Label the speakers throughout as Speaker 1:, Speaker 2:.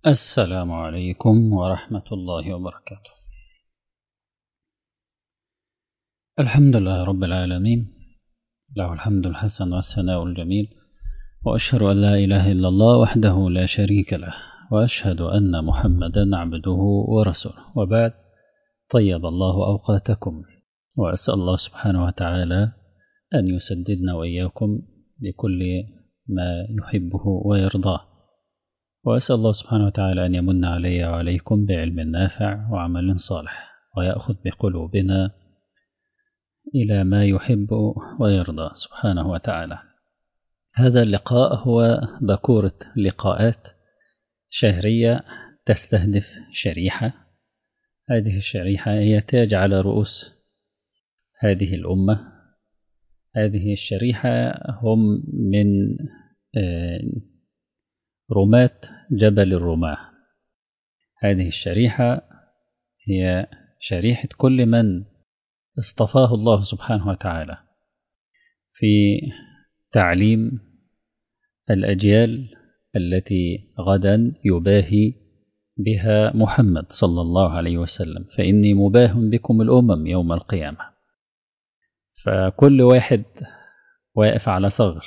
Speaker 1: السلام عليكم ورحمة الله وبركاته الحمد لله رب العالمين له الحمد الحسن والثناء الجميل وأشهد أن لا إله إلا الله وحده لا شريك له وأشهد أن محمدا عبده ورسوله وبعد طيب الله أوقاتكم وأسأل الله سبحانه وتعالى أن يسددنا وإياكم لكل ما يحبه ويرضاه وأسأل الله سبحانه وتعالى أن يمن علي وعليكم بعلم نافع وعمل صالح ويأخذ بقلوبنا إلى ما يحب ويرضى سبحانه وتعالى هذا اللقاء هو بكورة لقاءات شهرية تستهدف شريحة هذه الشريحة هي تاج على رؤوس هذه الأمة هذه الشريحة هم من رماة جبل الرماة هذه الشريحة هي شريحة كل من اصطفاه الله سبحانه وتعالى في تعليم الأجيال التي غدا يباهي بها محمد صلى الله عليه وسلم فإني مباه بكم الأمم يوم القيامة فكل واحد واقف على ثغر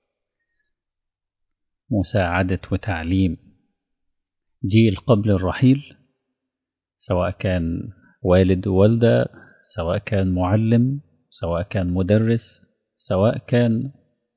Speaker 1: مساعدة وتعليم جيل قبل الرحيل سواء كان والد ووالدة سواء كان معلم سواء كان مدرس سواء كان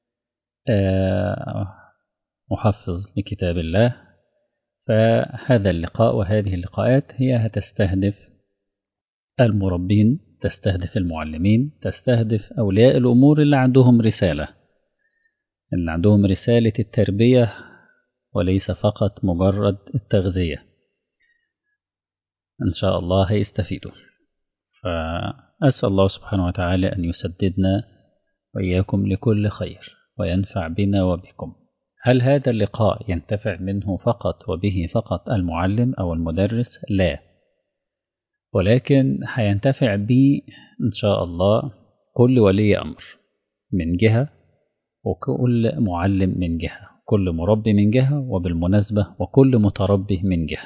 Speaker 1: محفظ لكتاب الله فهذا اللقاء وهذه اللقاءات هي هتستهدف المربين تستهدف المعلمين تستهدف أولياء الأمور اللي عندهم رسالة اللي عندهم رسالة التربية وليس فقط مجرد التغذية إن شاء الله هيستفيدوا فأسأل الله سبحانه وتعالى أن يسددنا وإياكم لكل خير وينفع بنا وبكم هل هذا اللقاء ينتفع منه فقط وبه فقط المعلم أو المدرس؟ لا ولكن هينتفع به إن شاء الله كل ولي أمر من جهة وكل معلم من جهة كل مربي من جهة وبالمناسبة وكل متربي من جهة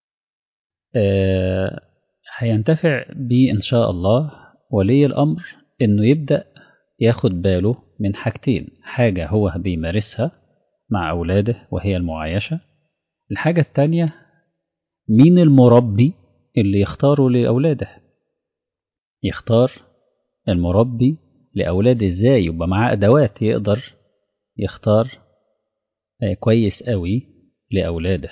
Speaker 1: أه هينتفع بيه إن شاء الله ولي الأمر إنه يبدأ ياخد باله من حاجتين حاجة هو بيمارسها مع أولاده وهي المعايشة الحاجة التانية مين المربي اللي يختاره لأولاده يختار المربي لأولاده إزاي يبقى معاه أدوات يقدر يختار كويس قوي لأولاده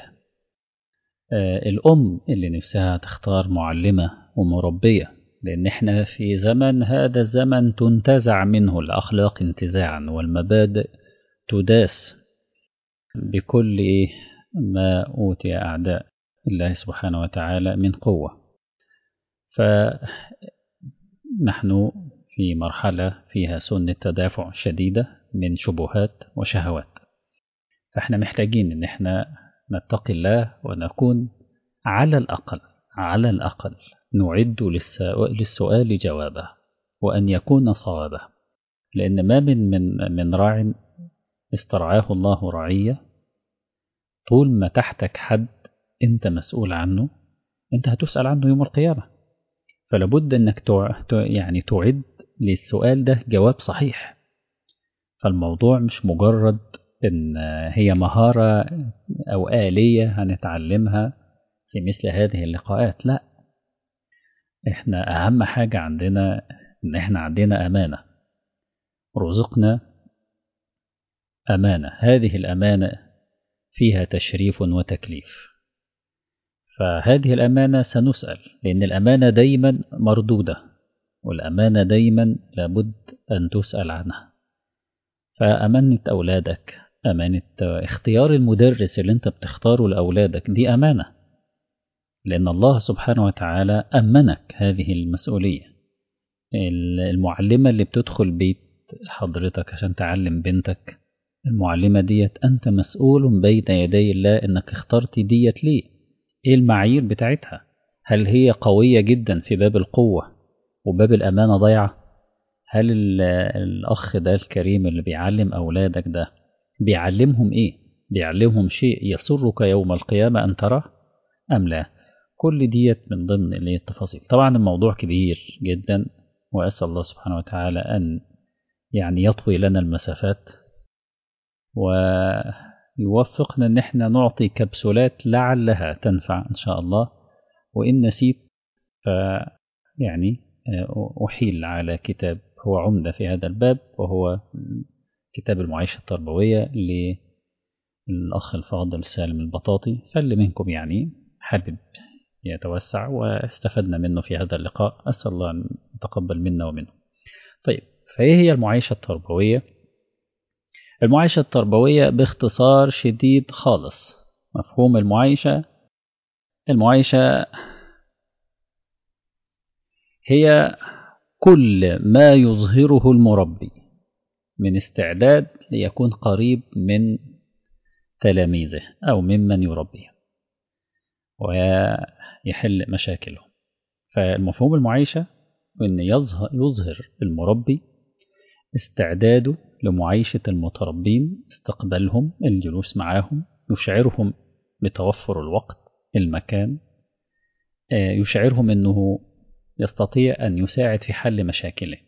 Speaker 1: الأم اللي نفسها تختار معلمة ومربية لأن احنا في زمن هذا الزمن تنتزع منه الأخلاق انتزاعا والمبادئ تداس بكل ما أوتي أعداء الله سبحانه وتعالى من قوة فنحن في مرحلة فيها سنة تدافع شديدة من شبهات وشهوات فاحنا محتاجين ان احنا نتقي الله ونكون على الأقل على الأقل نعد للسؤال جوابه وأن يكون صوابه لأن ما من من من راع استرعاه الله رعية طول ما تحتك حد أنت مسؤول عنه أنت هتسأل عنه يوم القيامة فلابد أنك يعني تعد للسؤال ده جواب صحيح فالموضوع مش مجرد إن هي مهارة أو آلية هنتعلمها في مثل هذه اللقاءات لا إحنا أهم حاجة عندنا إن إحنا عندنا أمانة رزقنا أمانة هذه الأمانة فيها تشريف وتكليف فهذه الأمانة سنسأل لأن الأمانة دايما مردودة والأمانة دايما لابد أن تسأل عنها فأمانة أولادك أمانة اختيار المدرس اللي أنت بتختاره لأولادك دي أمانة لأن الله سبحانه وتعالى أمنك هذه المسؤولية المعلمة اللي بتدخل بيت حضرتك عشان تعلم بنتك المعلمة ديت أنت مسؤول بين يدي الله إنك اخترت ديت ليه إيه المعايير بتاعتها هل هي قوية جدا في باب القوة وباب الأمانة ضيعة هل الأخ ده الكريم اللي بيعلم أولادك ده بيعلمهم إيه بيعلمهم شيء يسرك يوم القيامة أن تراه أم لا كل ديت من ضمن اللي هي التفاصيل طبعا الموضوع كبير جدا وأسأل الله سبحانه وتعالى أن يعني يطوي لنا المسافات ويوفقنا أن احنا نعطي كبسولات لعلها تنفع إن شاء الله وإن نسيت ف يعني أحيل على كتاب هو عمدة في هذا الباب وهو كتاب المعيشة التربوية للأخ الفاضل سالم البطاطي فاللي منكم يعني حابب يتوسع واستفدنا منه في هذا اللقاء أسأل الله أن يتقبل منا ومنه طيب فإيه هي المعيشة التربوية المعيشة التربوية باختصار شديد خالص مفهوم المعيشة المعيشة هي كل ما يظهره المربي من استعداد ليكون قريب من تلاميذه أو ممن يربيه ويحل مشاكلهم فالمفهوم المعيشة أن يظهر, يظهر المربي استعداده لمعيشة المتربين استقبالهم الجلوس معهم يشعرهم بتوفر الوقت المكان يشعرهم أنه يستطيع أن يساعد في حل مشاكله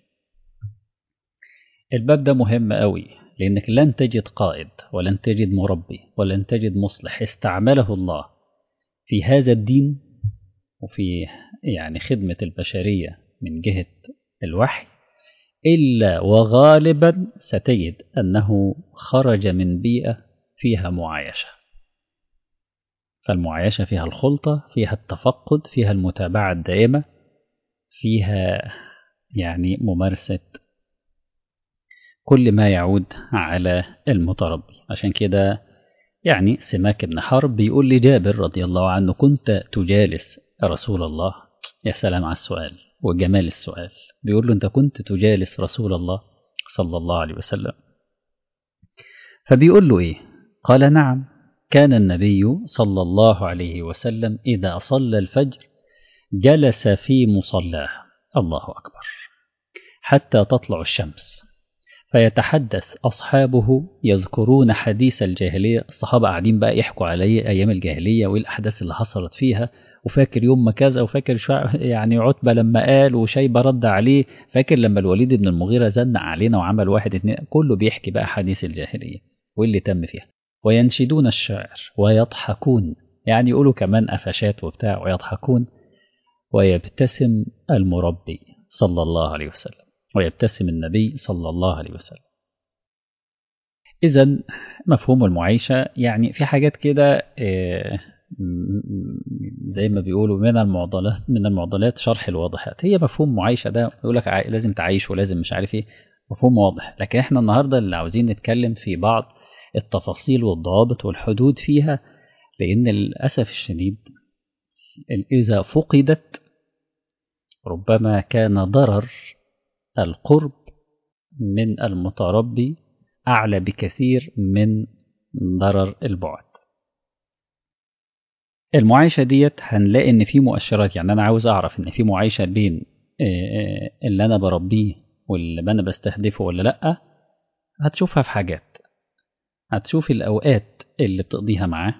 Speaker 1: الباب ده مهم قوي لأنك لن تجد قائد ولن تجد مربي ولن تجد مصلح استعمله الله في هذا الدين وفي يعني خدمة البشرية من جهة الوحي إلا وغالبا ستجد أنه خرج من بيئة فيها معايشة فالمعايشة فيها الخلطة فيها التفقد فيها المتابعة الدائمة فيها يعني ممارسة كل ما يعود على المتربي عشان كده يعني سماك بن حرب بيقول لجابر رضي الله عنه كنت تجالس رسول الله يا سلام على السؤال وجمال السؤال بيقول له أنت كنت تجالس رسول الله صلى الله عليه وسلم فبيقول له إيه قال نعم كان النبي صلى الله عليه وسلم إذا صلى الفجر جلس في مصلاه الله أكبر حتى تطلع الشمس فيتحدث أصحابه يذكرون حديث الجاهلية الصحابة قاعدين بقى يحكوا عليه أيام الجاهلية والأحداث اللي حصلت فيها وفاكر يوم ما كذا وفاكر يعني عتبة لما قال وشيبة رد عليه فاكر لما الوليد بن المغيرة زنق علينا وعمل واحد اتنين كله بيحكي بقى حديث الجاهلية واللي تم فيها وينشدون الشعر ويضحكون يعني يقولوا كمان قفشات وبتاع ويضحكون ويبتسم المربي صلى الله عليه وسلم ويبتسم النبي صلى الله عليه وسلم إذا مفهوم المعيشة يعني في حاجات كده زي ما بيقولوا من المعضلات من المعضلات شرح الواضحات هي مفهوم معيشة ده يقول لك لازم تعيش ولازم مش عارف ايه مفهوم واضح لكن احنا النهارده اللي عاوزين نتكلم في بعض التفاصيل والضوابط والحدود فيها لأن للأسف الشديد إذا فقدت ربما كان ضرر القرب من المتربي أعلى بكثير من ضرر البعد المعايشة ديت هنلاقي إن في مؤشرات يعني أنا عاوز أعرف إن في معايشة بين اللي أنا بربيه واللي أنا بستهدفه ولا لأ هتشوفها في حاجات هتشوف الأوقات اللي بتقضيها معاه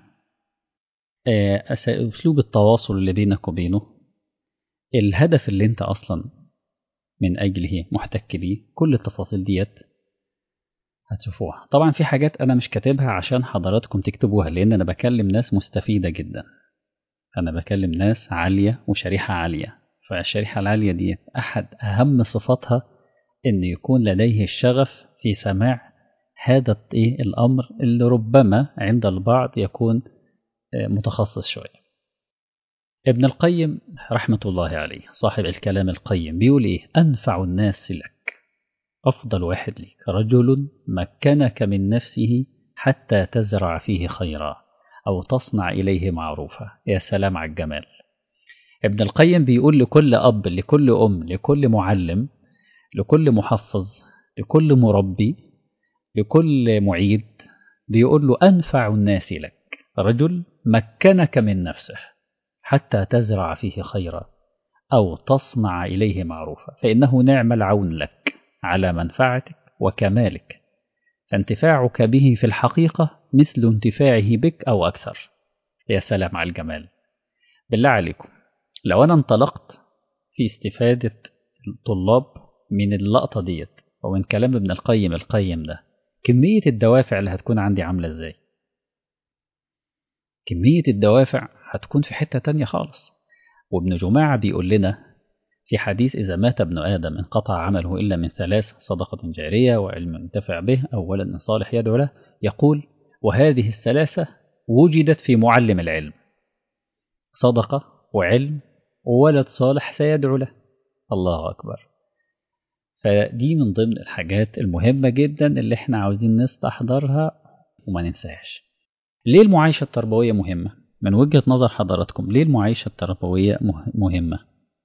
Speaker 1: أسلوب التواصل اللي بينك وبينه الهدف اللي أنت أصلا من أجله محتك بيه كل التفاصيل ديت هتشوفوها طبعا في حاجات أنا مش كاتبها عشان حضراتكم تكتبوها لأن أنا بكلم ناس مستفيدة جدا أنا بكلم ناس عالية وشريحة عالية فالشريحة العالية ديت أحد أهم صفاتها إن يكون لديه الشغف في سماع هذا إيه الأمر اللي ربما عند البعض يكون متخصص شوية ابن القيم رحمة الله عليه صاحب الكلام القيم بيقول إيه أنفع الناس لك أفضل واحد لك رجل مكنك من نفسه حتى تزرع فيه خيرا أو تصنع إليه معروفا يا سلام على الجمال ابن القيم بيقول لكل أب لكل أم لكل معلم لكل محفظ لكل مربي لكل معيد بيقول له أنفع الناس لك رجل مكنك من نفسه حتى تزرع فيه خيرا أو تصنع إليه معروفا فإنه نعم العون لك على منفعتك وكمالك فانتفاعك به في الحقيقة مثل انتفاعه بك أو أكثر يا سلام على الجمال بالله عليكم لو أنا انطلقت في استفادة الطلاب من اللقطة ديت ومن كلام ابن القيم القيم ده كمية الدوافع اللي هتكون عندي عاملة ازاي كمية الدوافع هتكون في حتة تانية خالص وابن جماعة بيقول لنا في حديث إذا مات ابن آدم انقطع عمله إلا من ثلاث صدقة جارية وعلم ينتفع به أو ولد صالح يدعو له يقول وهذه الثلاثة وجدت في معلم العلم صدقة وعلم وولد صالح سيدعو له الله أكبر فدي من ضمن الحاجات المهمة جدا اللي احنا عاوزين نستحضرها وما ننساهاش ليه المعايشة التربوية مهمة؟ من وجهة نظر حضراتكم ليه المعايشة التربوية مهمة؟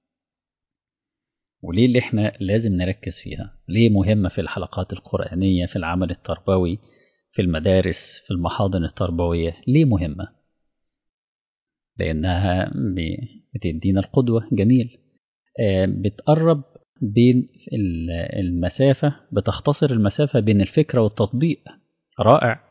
Speaker 1: وليه اللي احنا لازم نركز فيها؟ ليه مهمة في الحلقات القرآنية في العمل التربوي في المدارس في المحاضن التربوية ليه مهمة؟ لأنها بتدينا القدوة جميل بتقرب بين المسافة بتختصر المسافة بين الفكرة والتطبيق رائع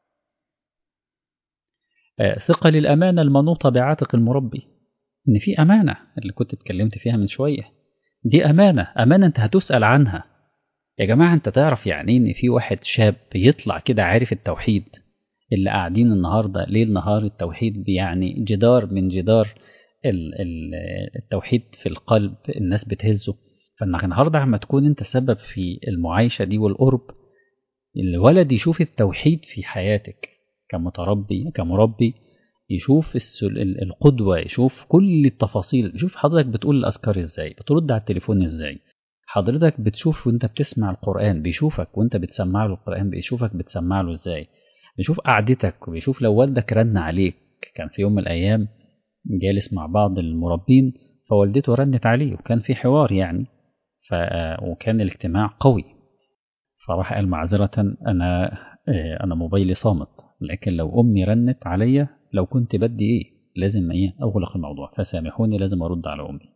Speaker 1: ثقل الأمانة المنوطة بعاتق المربي إن في أمانة اللي كنت اتكلمت فيها من شوية دي أمانة أمانة أنت هتسأل عنها يا جماعة أنت تعرف يعني إن في واحد شاب يطلع كده عارف التوحيد اللي قاعدين النهاردة ليل نهار التوحيد يعني جدار من جدار التوحيد في القلب الناس بتهزه فانك النهارده عم تكون انت سبب في المعايشه دي والقرب الولد يشوف التوحيد في حياتك كمتربي كمربي يشوف القدوة يشوف كل التفاصيل يشوف حضرتك بتقول الأذكار ازاي بترد على التليفون ازاي حضرتك بتشوف وانت بتسمع القرآن بيشوفك وانت بتسمع له القرآن بيشوفك بتسمع له ازاي بيشوف قعدتك وبيشوف لو والدك رن عليك كان في يوم من الأيام جالس مع بعض المربين فوالدته رنت عليه وكان في حوار يعني ف... وكان الاجتماع قوي فراح قال معذرة أنا أنا موبايلي صامت لكن لو أمي رنت عليا لو كنت بدي إيه لازم إيه أغلق الموضوع فسامحوني لازم أرد على أمي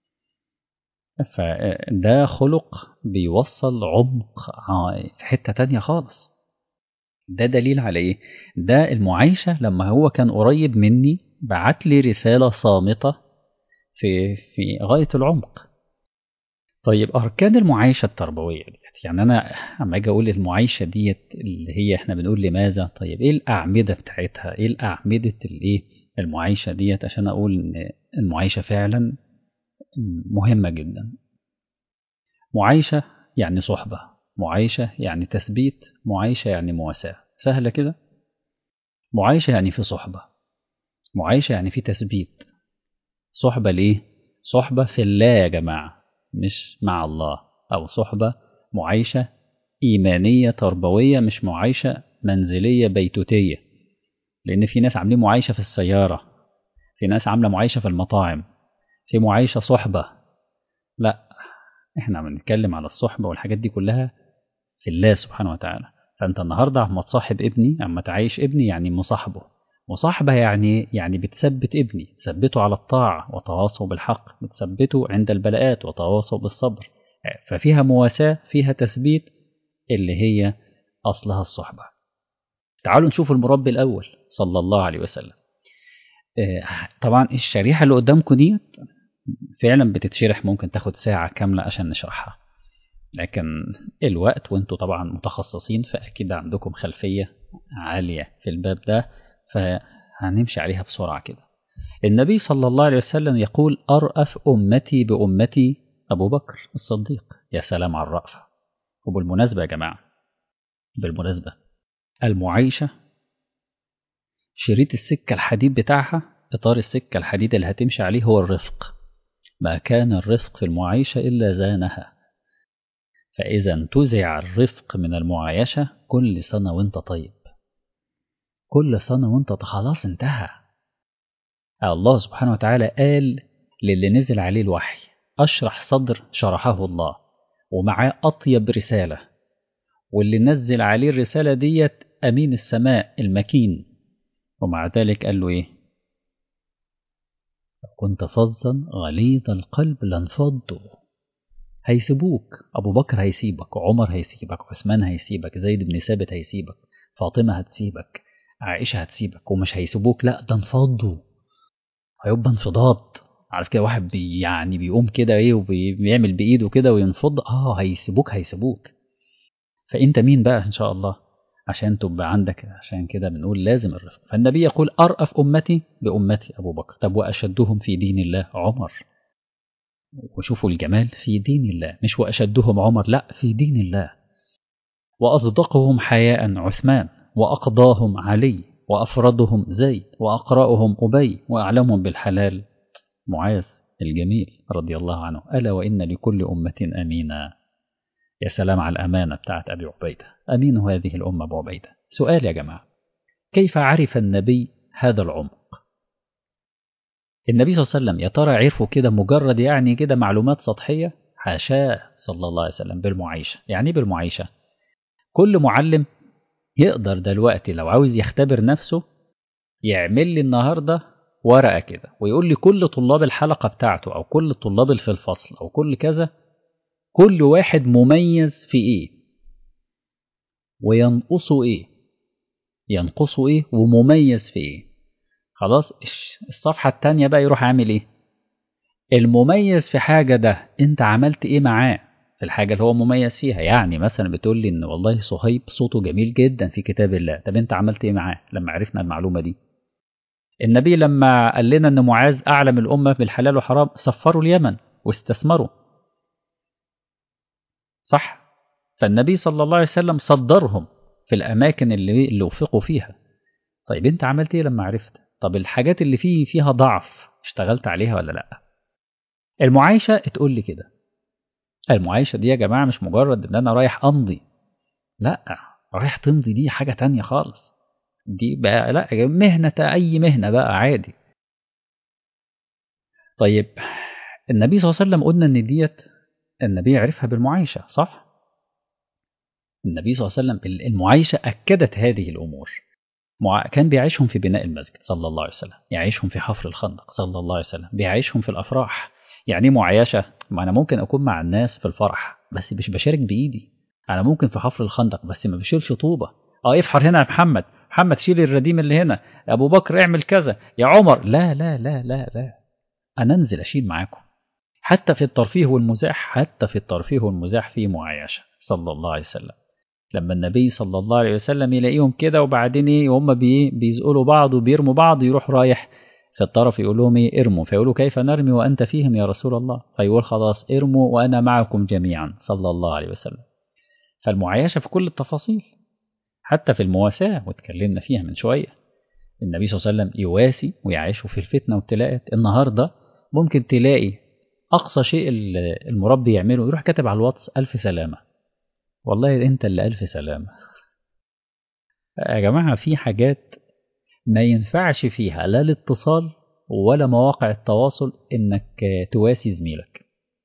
Speaker 1: فده خلق بيوصل عمق في حتة تانية خالص ده دليل على إيه ده المعايشة لما هو كان قريب مني بعت لي رسالة صامتة في في غاية العمق طيب أركان المعايشة التربوية ديت يعني أنا أما أجي أقول المعايشة ديت اللي هي إحنا بنقول لماذا طيب إيه الأعمدة بتاعتها إيه الأعمدة الإيه المعايشة ديت عشان أقول إن المعايشة فعلا مهمة جدا معايشة يعني صحبة معايشة يعني تثبيت معايشة يعني مواساة سهلة كده معايشة يعني في صحبة معايشة يعني في تثبيت صحبة ليه صحبة في الله يا جماعة مش مع الله أو صحبة معايشة إيمانية تربوية مش معايشة منزلية بيتوتية لأن في ناس عاملين معايشة في السيارة في ناس عاملة معايشة في المطاعم في معايشة صحبة لا احنا بنتكلم على الصحبة والحاجات دي كلها في الله سبحانه وتعالى فأنت النهاردة عم تصاحب ابني عم تعايش ابني يعني مصاحبه مصاحبة يعني يعني بتثبت ابني تثبته على الطاعة وتواصوا بالحق بتثبته عند البلاءات وتواصوا بالصبر ففيها مواساة فيها تثبيت اللي هي أصلها الصحبة تعالوا نشوف المربي الأول صلى الله عليه وسلم طبعا الشريحة اللي قدامكم دي فعلا بتتشرح ممكن تاخد ساعة كاملة عشان نشرحها لكن الوقت وانتوا طبعا متخصصين فأكيد عندكم خلفية عالية في الباب ده فهنمشي عليها بسرعة كده النبي صلى الله عليه وسلم يقول أرأف أمتي بأمتي أبو بكر الصديق يا سلام على الرأفة وبالمناسبة يا جماعة بالمناسبة المعايشة شريط السكة الحديد بتاعها إطار السكة الحديد اللي هتمشي عليه هو الرفق ما كان الرفق في المعايشة إلا زانها فإذا انتزع الرفق من المعايشة كل سنة وانت طيب كل سنة وانت خلاص انتهى الله سبحانه وتعالى قال للي نزل عليه الوحي أشرح صدر شرحه الله ومعاه أطيب رسالة واللي نزل عليه الرسالة ديت أمين السماء المكين ومع ذلك قال له إيه كنت فظا غليظ القلب لانفضوا هيسيبوك أبو بكر هيسيبك عمر هيسيبك عثمان هيسيبك زيد بن ثابت هيسيبك فاطمة هتسيبك عائشة هتسيبك ومش هيسيبوك لا ده انفضوا هيبقى انفضاض عارف كده واحد بي يعني بيقوم كده ايه وبيعمل بايده كده وينفض اه هيسيبوك هيسيبوك فانت مين بقى ان شاء الله عشان تبقى عندك عشان كده بنقول لازم الرفق فالنبي يقول ارأف امتي بامتي ابو بكر طب واشدهم في دين الله عمر وشوفوا الجمال في دين الله مش واشدهم عمر لا في دين الله واصدقهم حياء عثمان واقضاهم علي وافرضهم زيد واقرأهم ابي واعلمهم بالحلال معاذ الجميل رضي الله عنه ألا وإن لكل أمة أمينا يا سلام على الأمانة بتاعت أبي عبيدة أمين هذه الأمة أبو عبيدة سؤال يا جماعة كيف عرف النبي هذا العمق النبي صلى الله عليه وسلم يا ترى عرفه كده مجرد يعني كده معلومات سطحية حاشاه صلى الله عليه وسلم بالمعايشة يعني بالمعايشة كل معلم يقدر دلوقتي لو عاوز يختبر نفسه يعمل لي النهارده ورقة كده ويقول لي كل طلاب الحلقة بتاعته أو كل الطلاب اللي في الفصل أو كل كذا كل واحد مميز في إيه وينقصه إيه ينقصه إيه ومميز في إيه خلاص الصفحة التانية بقى يروح عامل إيه المميز في حاجة ده أنت عملت إيه معاه في الحاجة اللي هو مميز فيها يعني مثلا بتقول لي إن والله صهيب صوته جميل جدا في كتاب الله طب أنت عملت إيه معاه لما عرفنا المعلومة دي النبي لما قال لنا ان معاذ اعلم الامه بالحلال والحرام سفروا اليمن واستثمروا صح فالنبي صلى الله عليه وسلم صدرهم في الاماكن اللي اللي وفقوا فيها طيب انت عملت ايه لما عرفت طب الحاجات اللي فيه فيها ضعف اشتغلت عليها ولا لا المعايشه تقول لي كده المعايشه دي يا جماعه مش مجرد ان انا رايح امضي لا رايح تمضي دي حاجه تانية خالص دي بقى لا مهنة أي مهنة بقى عادي طيب النبي صلى الله عليه وسلم قلنا إن ديت النبي عرفها بالمعايشة صح؟ النبي صلى الله عليه وسلم المعايشة أكدت هذه الأمور كان بيعيشهم في بناء المسجد صلى الله عليه وسلم يعيشهم في حفر الخندق صلى الله عليه وسلم بيعيشهم في الأفراح يعني معايشة ما أنا ممكن أكون مع الناس في الفرح بس مش بشارك بإيدي أنا ممكن في حفر الخندق بس ما بشيلش طوبة اه افحر هنا يا محمد محمد شيل الرديم اللي هنا ابو بكر اعمل كذا يا عمر لا لا لا لا لا انا انزل اشيل معاكم حتى في الترفيه والمزاح حتى في الترفيه والمزاح في معايشه صلى الله عليه وسلم لما النبي صلى الله عليه وسلم يلاقيهم كده وبعدين ايه هم بي بيزقلوا بعض وبيرموا بعض يروح رايح في الطرف يقول لهم ايه ارموا فيقولوا كيف نرمي وانت فيهم يا رسول الله فيقول خلاص ارموا وانا معكم جميعا صلى الله عليه وسلم فالمعايشه في كل التفاصيل حتى في المواساة واتكلمنا فيها من شوية النبي صلى الله عليه وسلم يواسي ويعيشه في الفتنة والابتلاءات النهاردة ممكن تلاقي أقصى شيء المربي يعمله يروح كاتب على الواتس ألف سلامة والله أنت اللي ألف سلامة يا جماعة في حاجات ما ينفعش فيها لا الاتصال ولا مواقع التواصل إنك تواسي زميلك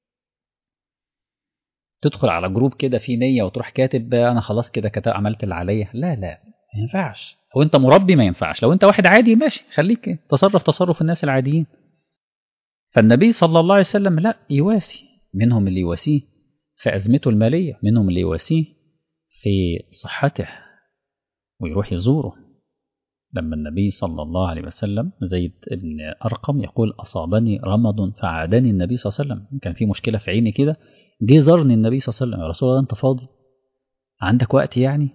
Speaker 1: تدخل على جروب كده فيه نية وتروح كاتب انا خلاص كده كتاب عملت اللي عليا لا لا ما ينفعش لو انت مربي ما ينفعش لو انت واحد عادي ماشي خليك تصرف تصرف الناس العاديين فالنبي صلى الله عليه وسلم لا يواسي منهم اللي يواسيه في أزمته المالية منهم اللي يواسيه في صحته ويروح يزوره لما النبي صلى الله عليه وسلم زيد بن أرقم يقول أصابني رمض فعادني النبي صلى الله عليه وسلم كان في مشكلة في عيني كده جه زارني النبي صلى الله عليه وسلم يا رسول الله أنت فاضي عندك وقت يعني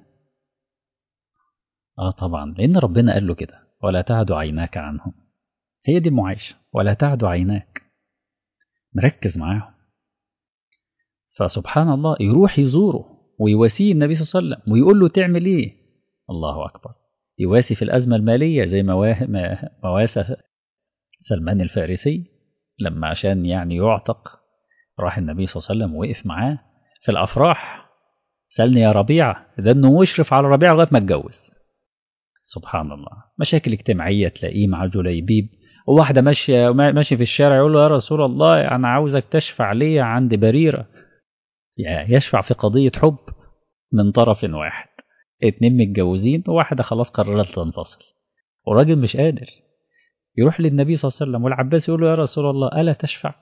Speaker 1: آه طبعا لأن ربنا قال له كده ولا تعد عيناك عنهم هي دي المعايشة ولا تعد عيناك مركز معاهم فسبحان الله يروح يزوره ويواسيه النبي صلى الله عليه وسلم ويقول له تعمل ايه الله أكبر يواسي في الأزمة المالية زي مواسى سلمان الفارسي لما عشان يعني يعتق راح النبي صلى الله عليه وسلم وقف معاه في الأفراح سألني يا ربيعة ده انه مشرف على ربيعة لغاية ما اتجوز سبحان الله مشاكل اجتماعية تلاقيه مع جليبيب وواحدة ماشية ماشي في الشارع يقول له يا رسول الله أنا عاوزك تشفع لي عند بريرة يعني يشفع في قضية حب من طرف واحد اتنين متجوزين وواحدة خلاص قررت تنفصل والراجل مش قادر يروح للنبي صلى الله عليه وسلم والعباس يقول له يا رسول الله ألا تشفع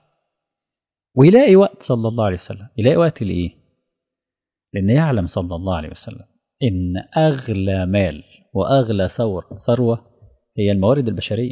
Speaker 1: ويلاقي وقت صلى الله عليه وسلم يلاقي وقت لإيه لأن يعلم صلى الله عليه وسلم إن أغلى مال وأغلى ثور ثروة هي الموارد البشرية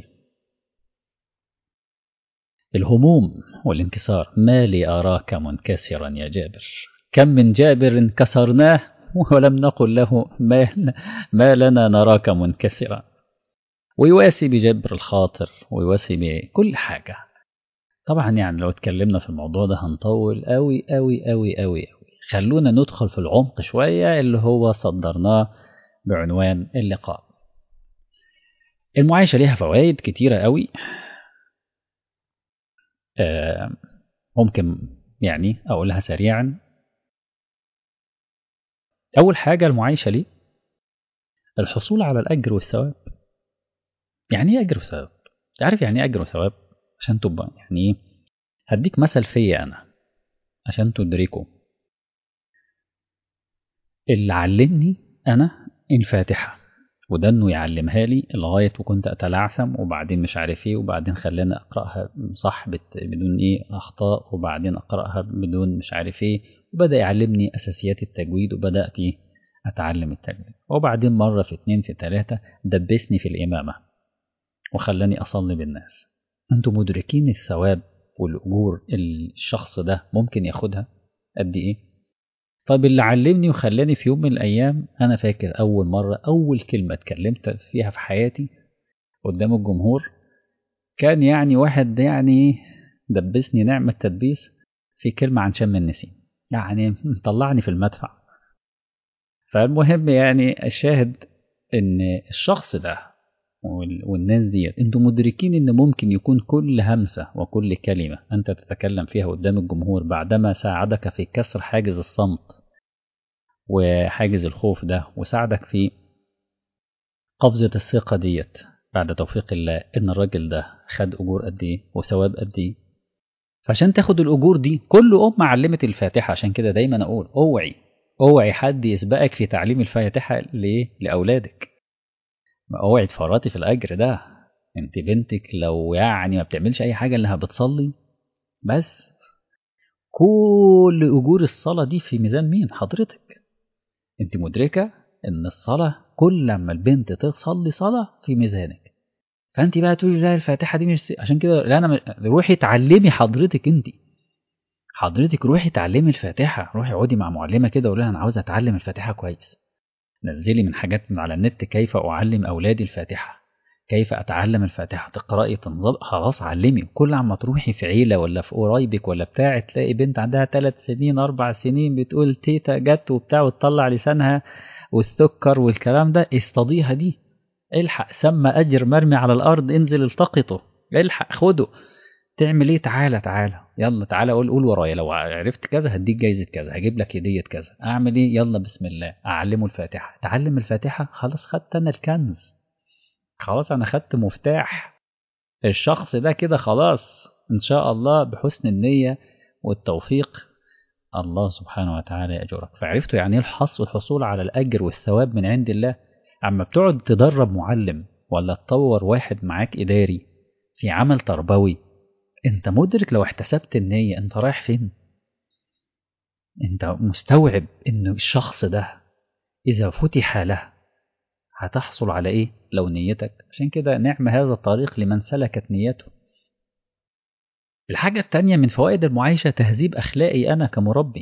Speaker 1: الهموم والانكسار ما لي أراك منكسرا يا جابر كم من جابر كسرناه ولم نقل له ما, ما لنا نراك منكسرا ويواسي بجبر الخاطر ويواسي بكل حاجة طبعا يعني لو اتكلمنا في الموضوع ده هنطول قوي قوي قوي قوي قوي خلونا ندخل في العمق شوية اللي هو صدرناه بعنوان اللقاء المعايشة ليها فوائد كتيرة قوي آه ممكن يعني أقولها سريعا أول حاجة المعايشة ليه الحصول على الأجر والثواب يعني ايه أجر وثواب؟ تعرف يعني ايه أجر وثواب؟ عشان تبقى يعني ايه هديك مثل فيا أنا عشان تدركه اللي علمني أنا الفاتحة وده إنه يعلمها لي لغاية وكنت أتلعثم وبعدين مش عارف إيه وبعدين خلاني أقرأها صح بدون إيه أخطاء وبعدين أقرأها بدون مش عارف إيه وبدأ يعلمني أساسيات التجويد وبدأت إيه أتعلم التجويد وبعدين مرة في اتنين في تلاتة دبسني في الإمامة وخلاني أصلي بالناس أنتم مدركين الثواب والأجور الشخص ده ممكن ياخدها قد إيه طيب اللي علمني وخلاني في يوم من الأيام أنا فاكر أول مرة أول كلمة اتكلمت فيها في حياتي قدام الجمهور كان يعني واحد يعني دبسني نعمة تدبيس في كلمة عن شم النسيم يعني طلعني في المدفع فالمهم يعني الشاهد ان الشخص ده والناس ديت انتم مدركين ان ممكن يكون كل همسة وكل كلمة انت تتكلم فيها قدام الجمهور بعدما ساعدك في كسر حاجز الصمت وحاجز الخوف ده وساعدك في قفزة الثقة ديت بعد توفيق الله ان الراجل ده خد اجور قد ايه وثواب قد ايه فعشان تاخد الاجور دي كل ام علمت الفاتحة عشان كده دايما اقول اوعي اوعي حد يسبقك في تعليم الفاتحة ليه لاولادك اوعي تفرطي في الاجر ده انت بنتك لو يعني ما بتعملش اي حاجه انها بتصلي بس كل اجور الصلاه دي في ميزان مين حضرتك انت مدركه ان الصلاه كل لما البنت تصلي صلاه في ميزانك فانت بقى تقولي لا الفاتحه دي مش عشان كده لا انا روحي اتعلمي حضرتك انت حضرتك روحي اتعلمي الفاتحه روحي اقعدي مع معلمه كده وقولي لها انا عاوزه اتعلم الفاتحه كويس نزلي من حاجات من على النت كيف أعلم أولادي الفاتحة كيف أتعلم الفاتحة تقرأي تنظر خلاص علمي كل عما تروحي في عيلة ولا في قرايبك ولا بتاع تلاقي بنت عندها ثلاث سنين أربع سنين بتقول تيتا جت وبتاع وتطلع لسانها والسكر والكلام ده استضيها دي الحق سمى أجر مرمي على الأرض انزل التقطه الحق خده تعمل ايه تعالى تعالى يلا تعالى قول قول ورايا لو عرفت كذا هديك جايزه كذا هجيب لك هديه كذا اعمل ايه يلا بسم الله اعلمه الفاتحه تعلم الفاتحه خلاص خدت انا الكنز خلاص انا خدت مفتاح الشخص ده كده خلاص ان شاء الله بحسن النيه والتوفيق الله سبحانه وتعالى يأجرك فعرفتوا يعني ايه الحص والحصول على الأجر والثواب من عند الله أما بتقعد تدرب معلم ولا تطور واحد معاك إداري في عمل تربوي انت مدرك لو احتسبت النية انت رايح فين انت مستوعب ان الشخص ده اذا فتح له هتحصل على ايه لو نيتك عشان كده نعم هذا الطريق لمن سلكت نيته الحاجة التانية من فوائد المعايشة تهذيب أخلاقي أنا كمربي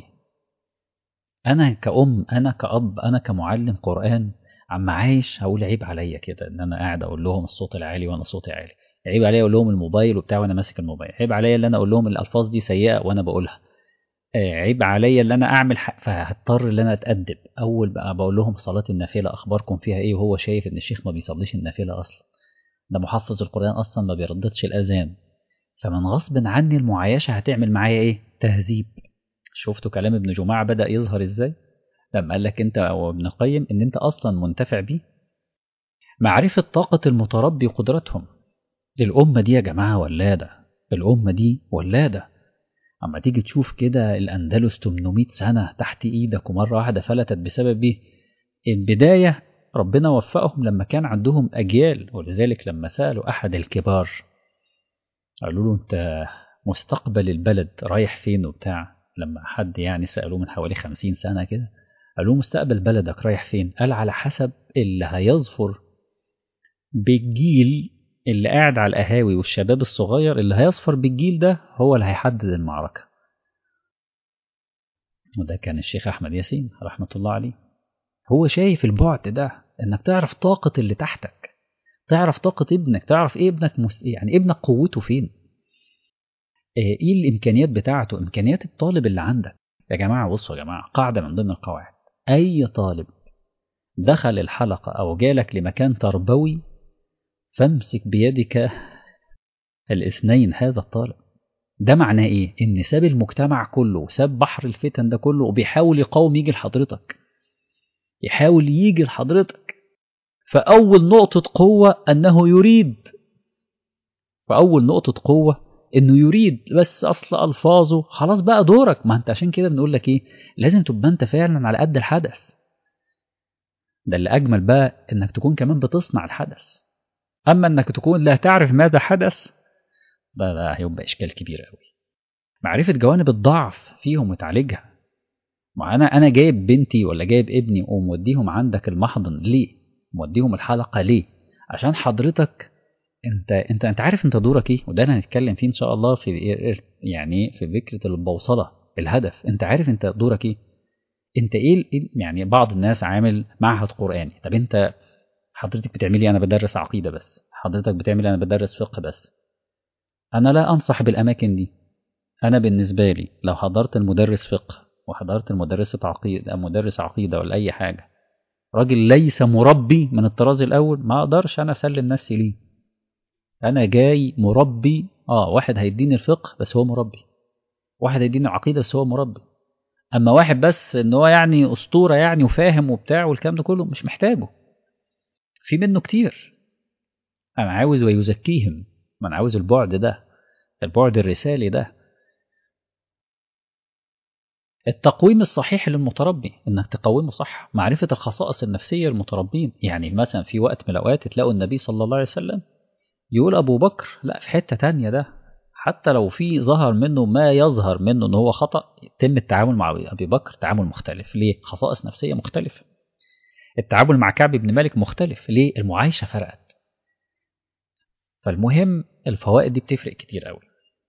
Speaker 1: أنا كأم أنا كأب أنا كمعلم قرآن عم عايش هقول عيب عليا كده إن أنا قاعد أقول لهم الصوت العالي وأنا صوتي عالي عيب عليا اقول لهم الموبايل وبتاع وانا ماسك الموبايل عيب عليا اللي انا اقول لهم الالفاظ دي سيئه وانا بقولها عيب عليا اللي انا اعمل حق فهضطر ان انا اتادب اول بقى بقول لهم صلاه النافله اخباركم فيها ايه وهو شايف ان الشيخ ما بيصليش النافله اصلا ده محفظ القران اصلا ما بيرددش الاذان فمن غصب عني المعايشه هتعمل معايا ايه تهذيب شفتوا كلام ابن جماعه بدا يظهر ازاي لما قال لك انت وابن القيم ان انت اصلا منتفع بيه معرفه طاقه المتربي وقدرتهم الأمة دي يا جماعة ولادة الأمة دي ولادة أما تيجي تشوف كده الأندلس 800 سنة تحت إيدك ومرة واحدة فلتت بسبب إيه؟ البداية ربنا وفقهم لما كان عندهم أجيال ولذلك لما سألوا أحد الكبار قالوا له أنت مستقبل البلد رايح فين وبتاع لما حد يعني سألوه من حوالي 50 سنة كده قالوا مستقبل بلدك رايح فين قال على حسب اللي هيظفر بالجيل اللي قاعد على القهاوي والشباب الصغير اللي هيصفر بالجيل ده هو اللي هيحدد المعركة وده كان الشيخ أحمد ياسين رحمة الله عليه هو شايف البعد ده انك تعرف طاقة اللي تحتك تعرف طاقة ابنك تعرف ايه ابنك مس... يعني ابنك قوته فين ايه الامكانيات بتاعته امكانيات الطالب اللي عندك يا جماعة بصوا يا جماعة قاعدة من ضمن القواعد اي طالب دخل الحلقة او جالك لمكان تربوي فامسك بيدك الاثنين هذا الطالب ده معناه ايه ان ساب المجتمع كله وساب بحر الفتن ده كله وبيحاول يقاوم يجي لحضرتك يحاول يجي لحضرتك فأول نقطة قوة أنه يريد فأول نقطة قوة أنه يريد بس أصل ألفاظه خلاص بقى دورك ما أنت عشان كده بنقول لك إيه لازم تبقى أنت فعلا على قد الحدث ده اللي أجمل بقى أنك تكون كمان بتصنع الحدث أما أنك تكون لا تعرف ماذا حدث ده ده هيبقى إشكال كبير قوي معرفة جوانب الضعف فيهم وتعالجها ما انا انا جايب بنتي ولا جايب ابني وموديهم عندك المحضن ليه موديهم الحلقه ليه عشان حضرتك انت انت انت عارف انت دورك ايه وده انا هنتكلم فيه ان شاء الله في يعني في فكره البوصله الهدف انت عارف انت دورك ايه انت ايه يعني بعض الناس عامل معهد قراني طب انت حضرتك بتعملي انا بدرس عقيده بس حضرتك بتعملي انا بدرس فقه بس انا لا انصح بالاماكن دي انا بالنسبه لي لو حضرت المدرس فقه وحضرت المدرسة عقيدة مدرس عقيدة ولا أي حاجة راجل ليس مربي من الطراز الأول ما أقدرش أنا أسلم نفسي ليه أنا جاي مربي آه واحد هيديني الفقه بس هو مربي واحد هيديني العقيدة بس هو مربي أما واحد بس إن هو يعني أسطورة يعني وفاهم وبتاع والكلام ده كله مش محتاجه في منه كتير أنا عاوز ويزكيهم ما أنا عاوز البعد ده البعد الرسالي ده التقويم الصحيح للمتربي انك تقومه صح معرفة الخصائص النفسية للمتربين يعني مثلا في وقت من الاوقات تلاقوا النبي صلى الله عليه وسلم يقول ابو بكر لا في حتة تانية ده حتى لو في ظهر منه ما يظهر منه ان هو خطأ يتم التعامل مع ابي بكر تعامل مختلف ليه خصائص نفسية مختلفة التعامل مع كعب بن مالك مختلف ليه المعايشة فرقت فالمهم الفوائد دي بتفرق كتير قوي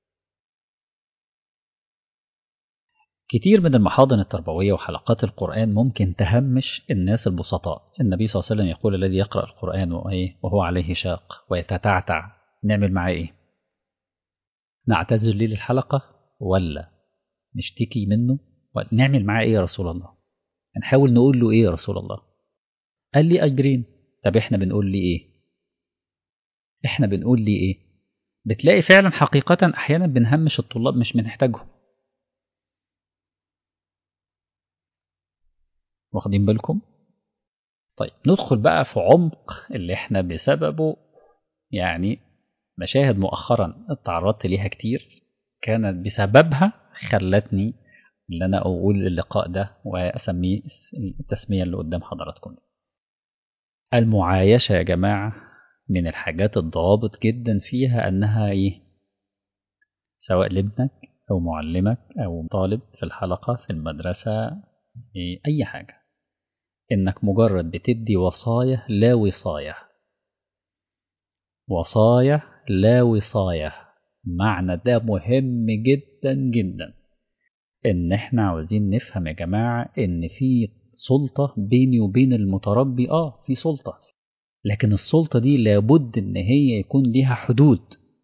Speaker 1: كتير من المحاضن التربوية وحلقات القرآن ممكن تهمش الناس البسطاء النبي صلى الله عليه وسلم يقول الذي يقرأ القرآن وهو عليه شاق ويتتعتع نعمل معاه ايه نعتذر ليه للحلقة ولا نشتكي منه نعمل معاه ايه يا رسول الله نحاول نقول له ايه يا رسول الله قال لي أجرين طب احنا بنقول لي ايه احنا بنقول لي ايه بتلاقي فعلا حقيقة احيانا بنهمش الطلاب مش بنحتاجهم واخدين بالكم طيب ندخل بقى في عمق اللي احنا بسببه يعني مشاهد مؤخرا اتعرضت ليها كتير كانت بسببها خلتني اللي انا اقول اللقاء ده واسميه التسميه اللي قدام حضراتكم المعايشه يا جماعه من الحاجات الضوابط جدا فيها انها ايه سواء لابنك او معلمك او طالب في الحلقه في المدرسه إيه اي حاجه انك مجرد بتدي وصايا لا وصايه وصايا لا وصايه معنى ده مهم جدا جدا ان احنا عاوزين نفهم يا جماعه ان في سلطه بيني وبين المتربي اه في سلطه لكن السلطه دي لابد ان هي يكون ليها حدود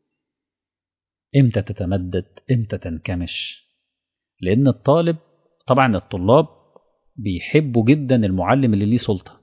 Speaker 1: امتى تتمدد امتى تنكمش لان الطالب طبعا الطلاب بيحبوا جدا المعلم اللي ليه سلطه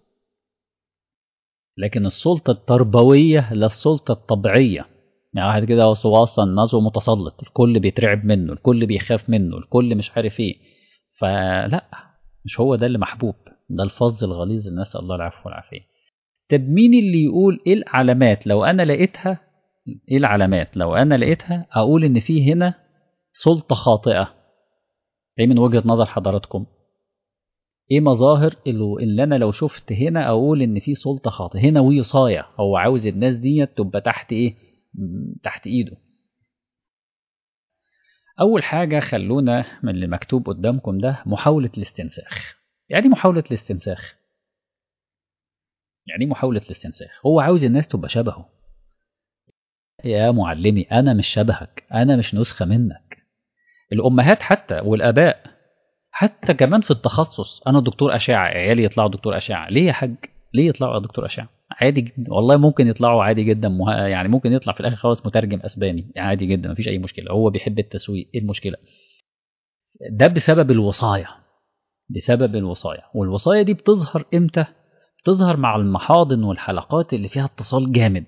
Speaker 1: لكن السلطه التربويه لا السلطه الطبيعيه يعني واحد كده هو اصلا نازه متسلط الكل بيترعب منه الكل بيخاف منه الكل مش عارف ايه فلا مش هو ده اللي محبوب ده الفظ الغليظ اللي نسال الله العفو والعافيه طب مين اللي يقول ايه العلامات لو انا لقيتها ايه العلامات لو انا لقيتها اقول ان في هنا سلطه خاطئه ايه من وجهه نظر حضراتكم ايه مظاهر اللي انا لو شفت هنا اقول ان في سلطه خاطئه هنا وصايه هو عاوز الناس دي تبقى تحت ايه تحت ايده اول حاجه خلونا من اللي مكتوب قدامكم ده محاوله الاستنساخ يعني محاولة الاستنساخ يعني محاولة الاستنساخ هو عاوز الناس تبقى شبهه يا معلمي أنا مش شبهك أنا مش نسخة منك الأمهات حتى والآباء حتى كمان في التخصص أنا دكتور أشعة عيالي يطلعوا دكتور أشعة ليه يا حاج ليه يطلعوا دكتور أشعة عادي جدا والله ممكن يطلعوا عادي جدا مه... يعني ممكن يطلع في الآخر خالص مترجم أسباني عادي جدا مفيش أي مشكلة هو بيحب التسويق إيه المشكلة ده بسبب الوصاية بسبب الوصاية والوصاية دي بتظهر إمتى بتظهر مع المحاضن والحلقات اللي فيها اتصال جامد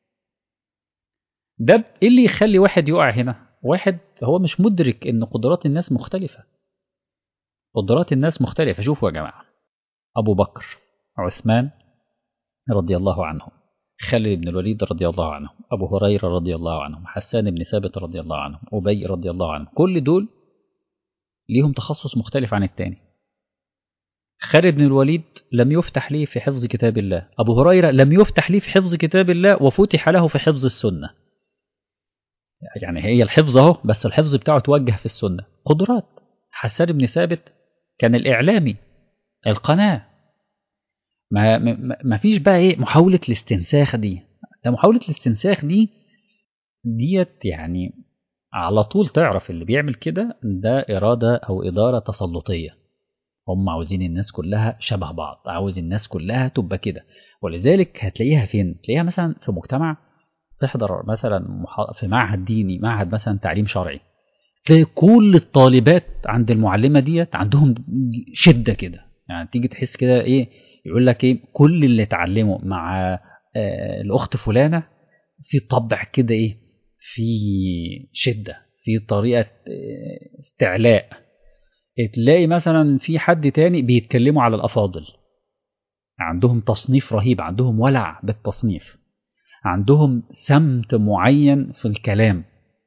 Speaker 1: ده ايه اللي يخلي واحد يقع هنا واحد هو مش مدرك ان قدرات الناس مختلفة قدرات الناس مختلفة شوفوا يا جماعة أبو بكر عثمان رضي الله عنهم خالد بن الوليد رضي الله عنهم أبو هريرة رضي الله عنهم حسان بن ثابت رضي الله عنهم أبي رضي الله عنهم كل دول ليهم تخصص مختلف عن التاني خالد بن الوليد لم يفتح ليه في حفظ كتاب الله أبو هريرة لم يفتح ليه في حفظ كتاب الله وفتح له في حفظ السنة يعني هي الحفظ اهو بس الحفظ بتاعه توجه في السنة قدرات حسان بن ثابت كان الإعلامي القناة ما, ما, ما فيش بقى ايه محاولة الاستنساخ دي ده محاولة الاستنساخ دي ديت يعني على طول تعرف اللي بيعمل كده ده إرادة أو إدارة تسلطية هم عاوزين الناس كلها شبه بعض عاوز الناس كلها تبقى كده ولذلك هتلاقيها فين تلاقيها مثلا في مجتمع تحضر مثلا في معهد ديني معهد مثلا تعليم شرعي تلاقي كل الطالبات عند المعلمه ديت عندهم شده كده يعني تيجي تحس كده ايه يقول لك ايه كل اللي اتعلموا مع آه الاخت فلانه في طبع كده ايه في شده في طريقه استعلاء تلاقي مثلا في حد تاني بيتكلموا على الافاضل عندهم تصنيف رهيب عندهم ولع بالتصنيف عندهم سمت معين في الكلام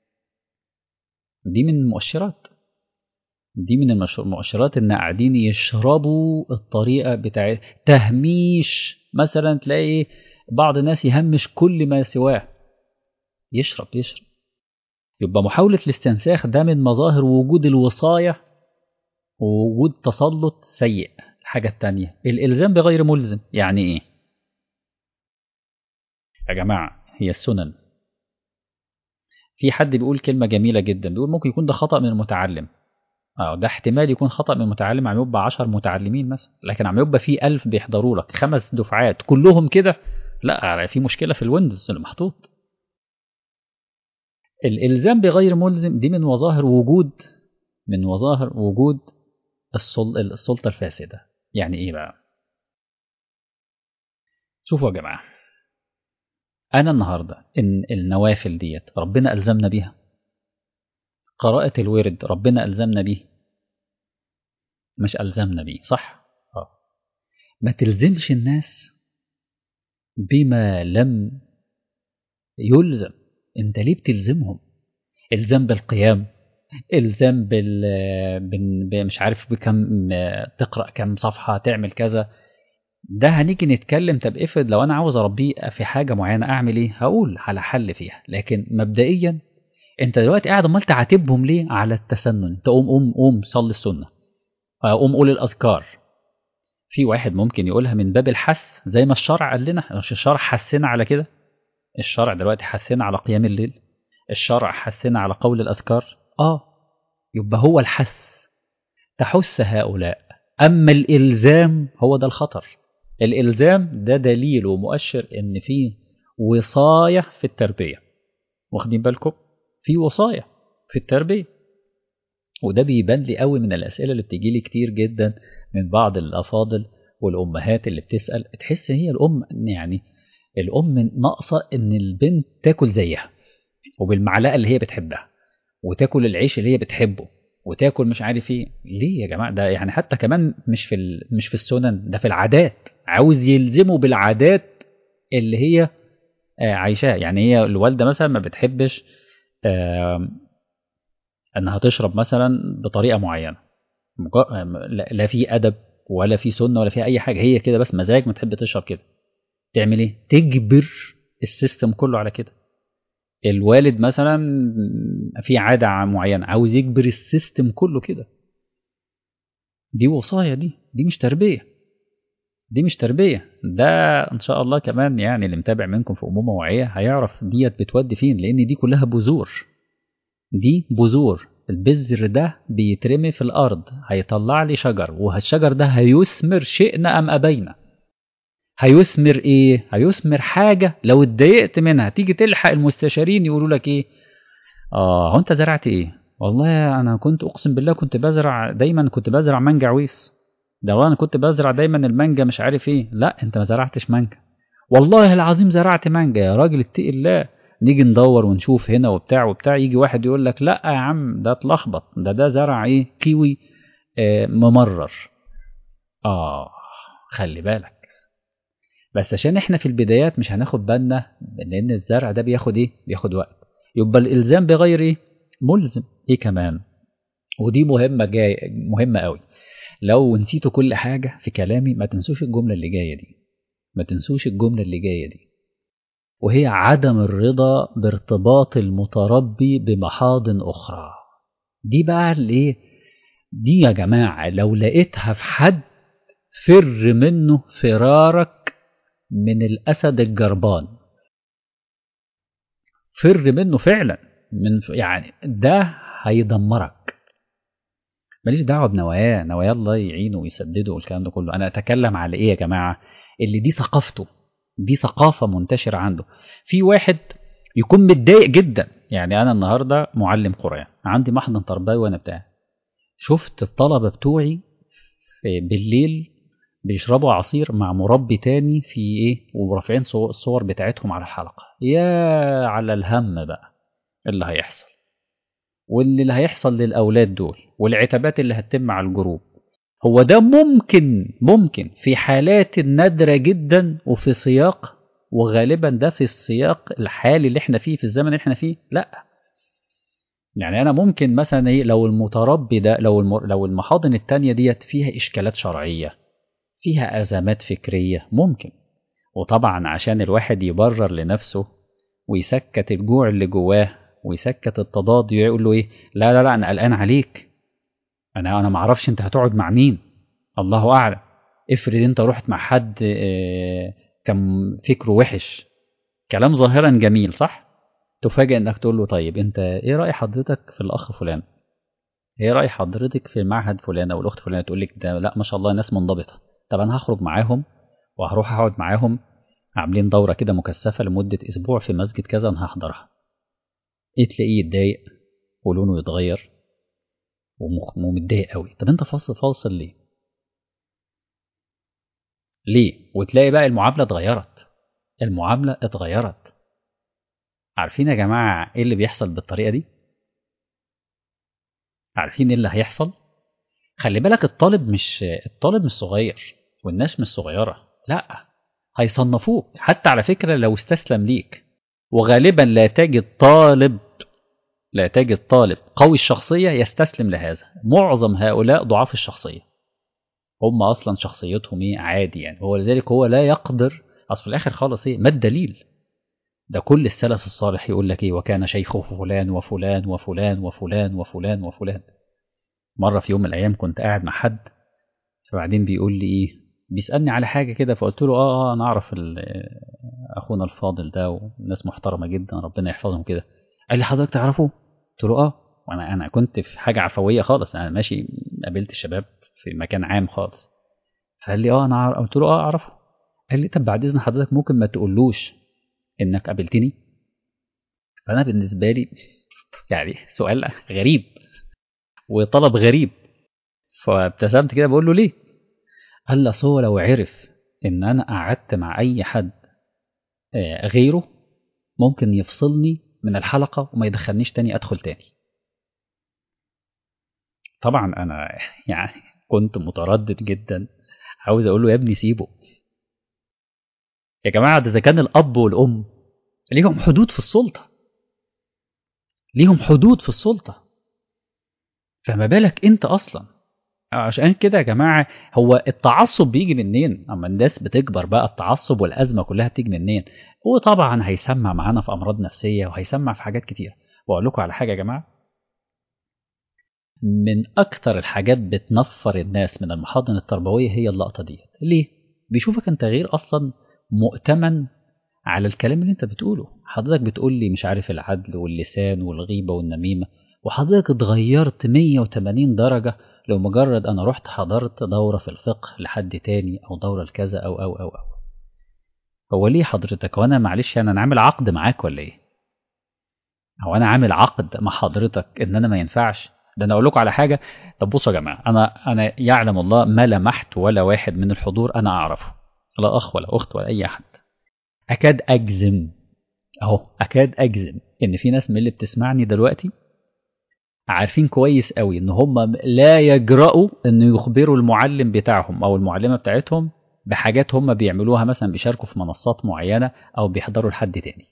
Speaker 1: دي من المؤشرات دي من المؤشرات ان قاعدين يشربوا الطريقه بتاع تهميش مثلا تلاقي بعض الناس يهمش كل ما سواه يشرب يشرب يبقى محاولة الاستنساخ ده من مظاهر وجود الوصاية ووجود تسلط سيء الحاجة التانية الإلزام بغير ملزم يعني إيه يا جماعة هي السنن في حد بيقول كلمة جميلة جدا بيقول ممكن يكون ده خطأ من المتعلم اه ده احتمال يكون خطأ من المتعلم عم يبقى 10 متعلمين مثلا لكن عم يبقى في 1000 بيحضروا لك خمس دفعات كلهم كده لا في مشكلة في الويندوز اللي محطوط الإلزام بغير ملزم دي من مظاهر وجود من مظاهر وجود السلطة الفاسدة يعني إيه بقى شوفوا يا جماعة أنا النهاردة إن النوافل ديت ربنا ألزمنا بيها قراءة الورد ربنا ألزمنا بيه مش ألزمنا بيه صح؟ أه. ما تلزمش الناس بما لم يلزم انت ليه بتلزمهم الزام بالقيام الزام بال مش عارف بكم تقرا كم صفحه تعمل كذا ده هنيجي نتكلم طب افرض لو انا عاوز اربيه في حاجه معينه اعمل ايه هقول على حل فيها لكن مبدئيا انت دلوقتي قاعد امال تعاتبهم ليه على التسنن انت قوم قوم قوم صلي السنه قوم قول الاذكار في واحد ممكن يقولها من باب الحث زي ما الشرع قال لنا مش الشرع حثنا على كده الشرع دلوقتي حثنا على قيام الليل الشرع حثنا على قول الاذكار اه يبقى هو الحث تحث هؤلاء اما الالزام هو ده الخطر الالزام ده دليل ومؤشر ان في وصايه في التربيه واخدين بالكم في وصايه في التربيه وده بيبان لي قوي من الاسئله اللي بتيجي لي كتير جدا من بعض الافاضل والامهات اللي بتسال تحس هي الام يعني الام ناقصه ان البنت تاكل زيها وبالمعلقه اللي هي بتحبها وتاكل العيش اللي هي بتحبه وتاكل مش عارف ايه ليه يا جماعه ده يعني حتى كمان مش في مش في السنن ده في العادات عاوز يلزمه بالعادات اللي هي عايشاها يعني هي الوالده مثلا ما بتحبش انها تشرب مثلا بطريقه معينه لا في ادب ولا في سنه ولا في اي حاجه هي كده بس مزاج ما تحب تشرب كده تعمل ايه تجبر السيستم كله على كده الوالد مثلا في عاده معينه عاوز يجبر السيستم كله كده دي وصاية دي دي مش تربية دي مش تربية ده إن شاء الله كمان يعني اللي متابع منكم في أمومة وعية هيعرف ديت بتودي فين لأن دي كلها بذور دي بذور البذر ده بيترمي في الأرض هيطلع لي شجر والشجر ده هيثمر شئنا أم أبينا هيثمر إيه؟ هيثمر حاجة لو اتضايقت منها تيجي تلحق المستشارين يقولوا لك إيه؟ آه هو أنت زرعت إيه؟ والله أنا كنت أقسم بالله كنت بزرع دايما كنت بزرع مانجا عويس ده أنا كنت بزرع دايما المانجا مش عارف إيه لا أنت ما زرعتش مانجا والله العظيم زرعت مانجا يا راجل اتقي الله نيجي ندور ونشوف هنا وبتاع وبتاع يجي واحد يقول لك لا يا عم ده اتلخبط ده ده زرع ايه كيوي آه ممرر اه خلي بالك بس عشان احنا في البدايات مش هناخد بالنا لان الزرع ده بياخد ايه بياخد وقت يبقى الالزام بغير ايه ملزم ايه كمان ودي مهمه جاي مهمه قوي لو نسيتوا كل حاجه في كلامي ما تنسوش الجمله اللي جايه دي ما تنسوش الجمله اللي جايه دي وهي عدم الرضا بارتباط المتربي بمحاضن أخرى دي بقى الايه دي يا جماعة لو لقيتها في حد فر منه فرارك من الأسد الجربان فر منه فعلا من يعني ده هيدمرك ماليش دعوة بنواياه نوايا الله يعينه ويسدده والكلام ده كله أنا أتكلم على إيه يا جماعة اللي دي ثقافته دي ثقافة منتشرة عنده في واحد يكون متضايق جدا يعني أنا النهاردة معلم قرآن عندي محضن تربوي وأنا بتاع شفت الطلبة بتوعي بالليل بيشربوا عصير مع مربي تاني في إيه ورافعين الصور بتاعتهم على الحلقة يا على الهم بقى اللي هيحصل واللي اللي هيحصل للأولاد دول والعتابات اللي هتتم على الجروب هو ده ممكن ممكن في حالات نادرة جدا وفي سياق وغالبا ده في السياق الحالي اللي احنا فيه في الزمن اللي احنا فيه لا يعني انا ممكن مثلا ايه لو المتربي ده لو الم... لو المحاضن التانية ديت فيها اشكالات شرعية فيها ازمات فكرية ممكن وطبعا عشان الواحد يبرر لنفسه ويسكت الجوع اللي جواه ويسكت التضاد يقول له ايه لا لا لا انا قلقان عليك انا انا ما اعرفش انت هتقعد مع مين الله اعلم افرض انت رحت مع حد كان فكره وحش كلام ظاهرا جميل صح تفاجئ انك تقول له طيب انت ايه راي حضرتك في الاخ فلان ايه راي حضرتك في معهد فلان او الاخت فلانه تقول لك ده لا ما شاء الله ناس منضبطه طب انا هخرج معاهم وهروح اقعد معاهم عاملين دوره كده مكثفه لمده اسبوع في مسجد كذا انا هحضرها ايه تلاقيه يتضايق ولونه يتغير ومتضايق قوي طب انت فاصل فاصل ليه ليه وتلاقي بقى المعامله اتغيرت المعامله اتغيرت عارفين يا جماعه ايه اللي بيحصل بالطريقه دي عارفين ايه اللي هيحصل خلي بالك الطالب مش الطالب مش صغير والناس مش صغيره لا هيصنفوك حتى على فكره لو استسلم ليك وغالبا لا تجد طالب لا تجد طالب قوي الشخصية يستسلم لهذا معظم هؤلاء ضعاف الشخصية هم أصلا شخصيتهم إيه عادي يعني هو لذلك هو لا يقدر أصل في الآخر خالص إيه ما الدليل ده كل السلف الصالح يقول لك إيه وكان شيخه فلان وفلان وفلان وفلان وفلان وفلان مرة في يوم من الأيام كنت قاعد مع حد فبعدين بيقول لي إيه بيسألني على حاجة كده فقلت له آه, آه أنا أعرف أخونا الفاضل ده وناس محترمة جدا ربنا يحفظهم كده قال لي حضرتك تعرفه؟ قلت له اه وانا انا كنت في حاجه عفويه خالص انا ماشي قابلت الشباب في مكان عام خالص فقال لي اه انا عارف قلت له اه اعرفه قال لي طب بعد اذن حضرتك ممكن ما تقولوش انك قابلتني فانا بالنسبه لي يعني سؤال غريب وطلب غريب فابتسمت كده بقول له ليه قال لي هو لو عرف ان انا قعدت مع اي حد غيره ممكن يفصلني من الحلقة وما يدخلنيش تاني أدخل تاني طبعا أنا يعني كنت متردد جدا عاوز أقول له يا ابني سيبه يا جماعة ده إذا كان الأب والأم ليهم حدود في السلطة ليهم حدود في السلطة فما بالك أنت أصلا عشان كده يا جماعة هو التعصب بيجي منين أما الناس بتكبر بقى التعصب والأزمة كلها بتيجي منين وطبعا هيسمع معانا في أمراض نفسية وهيسمع في حاجات كتير وأقول لكم على حاجة يا جماعة من أكتر الحاجات بتنفر الناس من المحاضن التربوية هي اللقطة دي ليه؟ بيشوفك أنت غير أصلا مؤتمن على الكلام اللي أنت بتقوله حضرتك بتقول لي مش عارف العدل واللسان والغيبة والنميمة وحضرتك اتغيرت 180 درجة لو مجرد أنا رحت حضرت دورة في الفقه لحد تاني أو دورة لكذا أو أو أو أو هو ليه حضرتك وأنا معلش يعني أنا عامل عقد معاك ولا إيه؟ هو أنا عامل عقد مع حضرتك إن أنا ما ينفعش ده انا اقول لكم على حاجه طب بصوا يا جماعه انا انا يعلم الله ما لمحت ولا واحد من الحضور انا اعرفه لا اخ ولا اخت ولا اي احد اكاد اجزم اهو اكاد اجزم ان في ناس من اللي بتسمعني دلوقتي عارفين كويس قوي ان هم لا يجرؤوا ان يخبروا المعلم بتاعهم او المعلمه بتاعتهم بحاجات هم بيعملوها مثلا بيشاركوا في منصات معينه او بيحضروا لحد تاني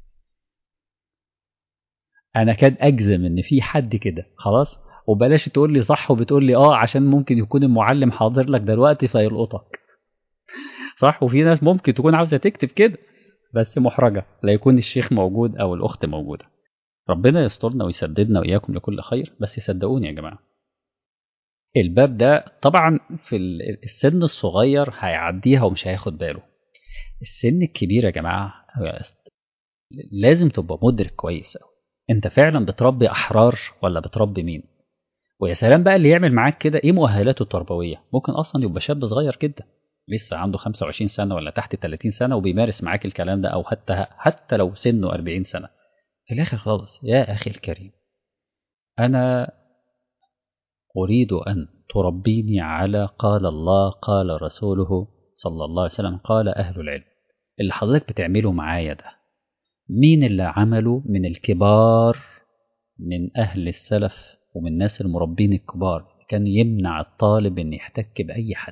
Speaker 1: انا كاد اجزم ان في حد كده خلاص وبلاش تقول لي صح وبتقول لي اه عشان ممكن يكون المعلم حاضر لك دلوقتي فيلقطك صح وفي ناس ممكن تكون عاوزه تكتب كده بس محرجه لا يكون الشيخ موجود او الاخت موجوده ربنا يسترنا ويسددنا واياكم لكل خير بس صدقوني يا جماعه الباب ده طبعا في السن الصغير هيعديها ومش هياخد باله السن الكبير يا جماعه لازم تبقى مدرك كويس قوي انت فعلا بتربي احرار ولا بتربي مين ويا سلام بقى اللي يعمل معاك كده ايه مؤهلاته التربويه ممكن اصلا يبقى شاب صغير جدا لسه عنده 25 سنه ولا تحت 30 سنه وبيمارس معاك الكلام ده او حتى حتى لو سنه 40 سنه في الاخر خالص يا اخي الكريم انا اريد ان تربيني على قال الله قال رسوله صلى الله عليه وسلم قال اهل العلم اللي حضرتك بتعمله معايا ده مين اللي عمله من الكبار من أهل السلف ومن الناس المربين الكبار كان يمنع الطالب إن يحتك بأي حد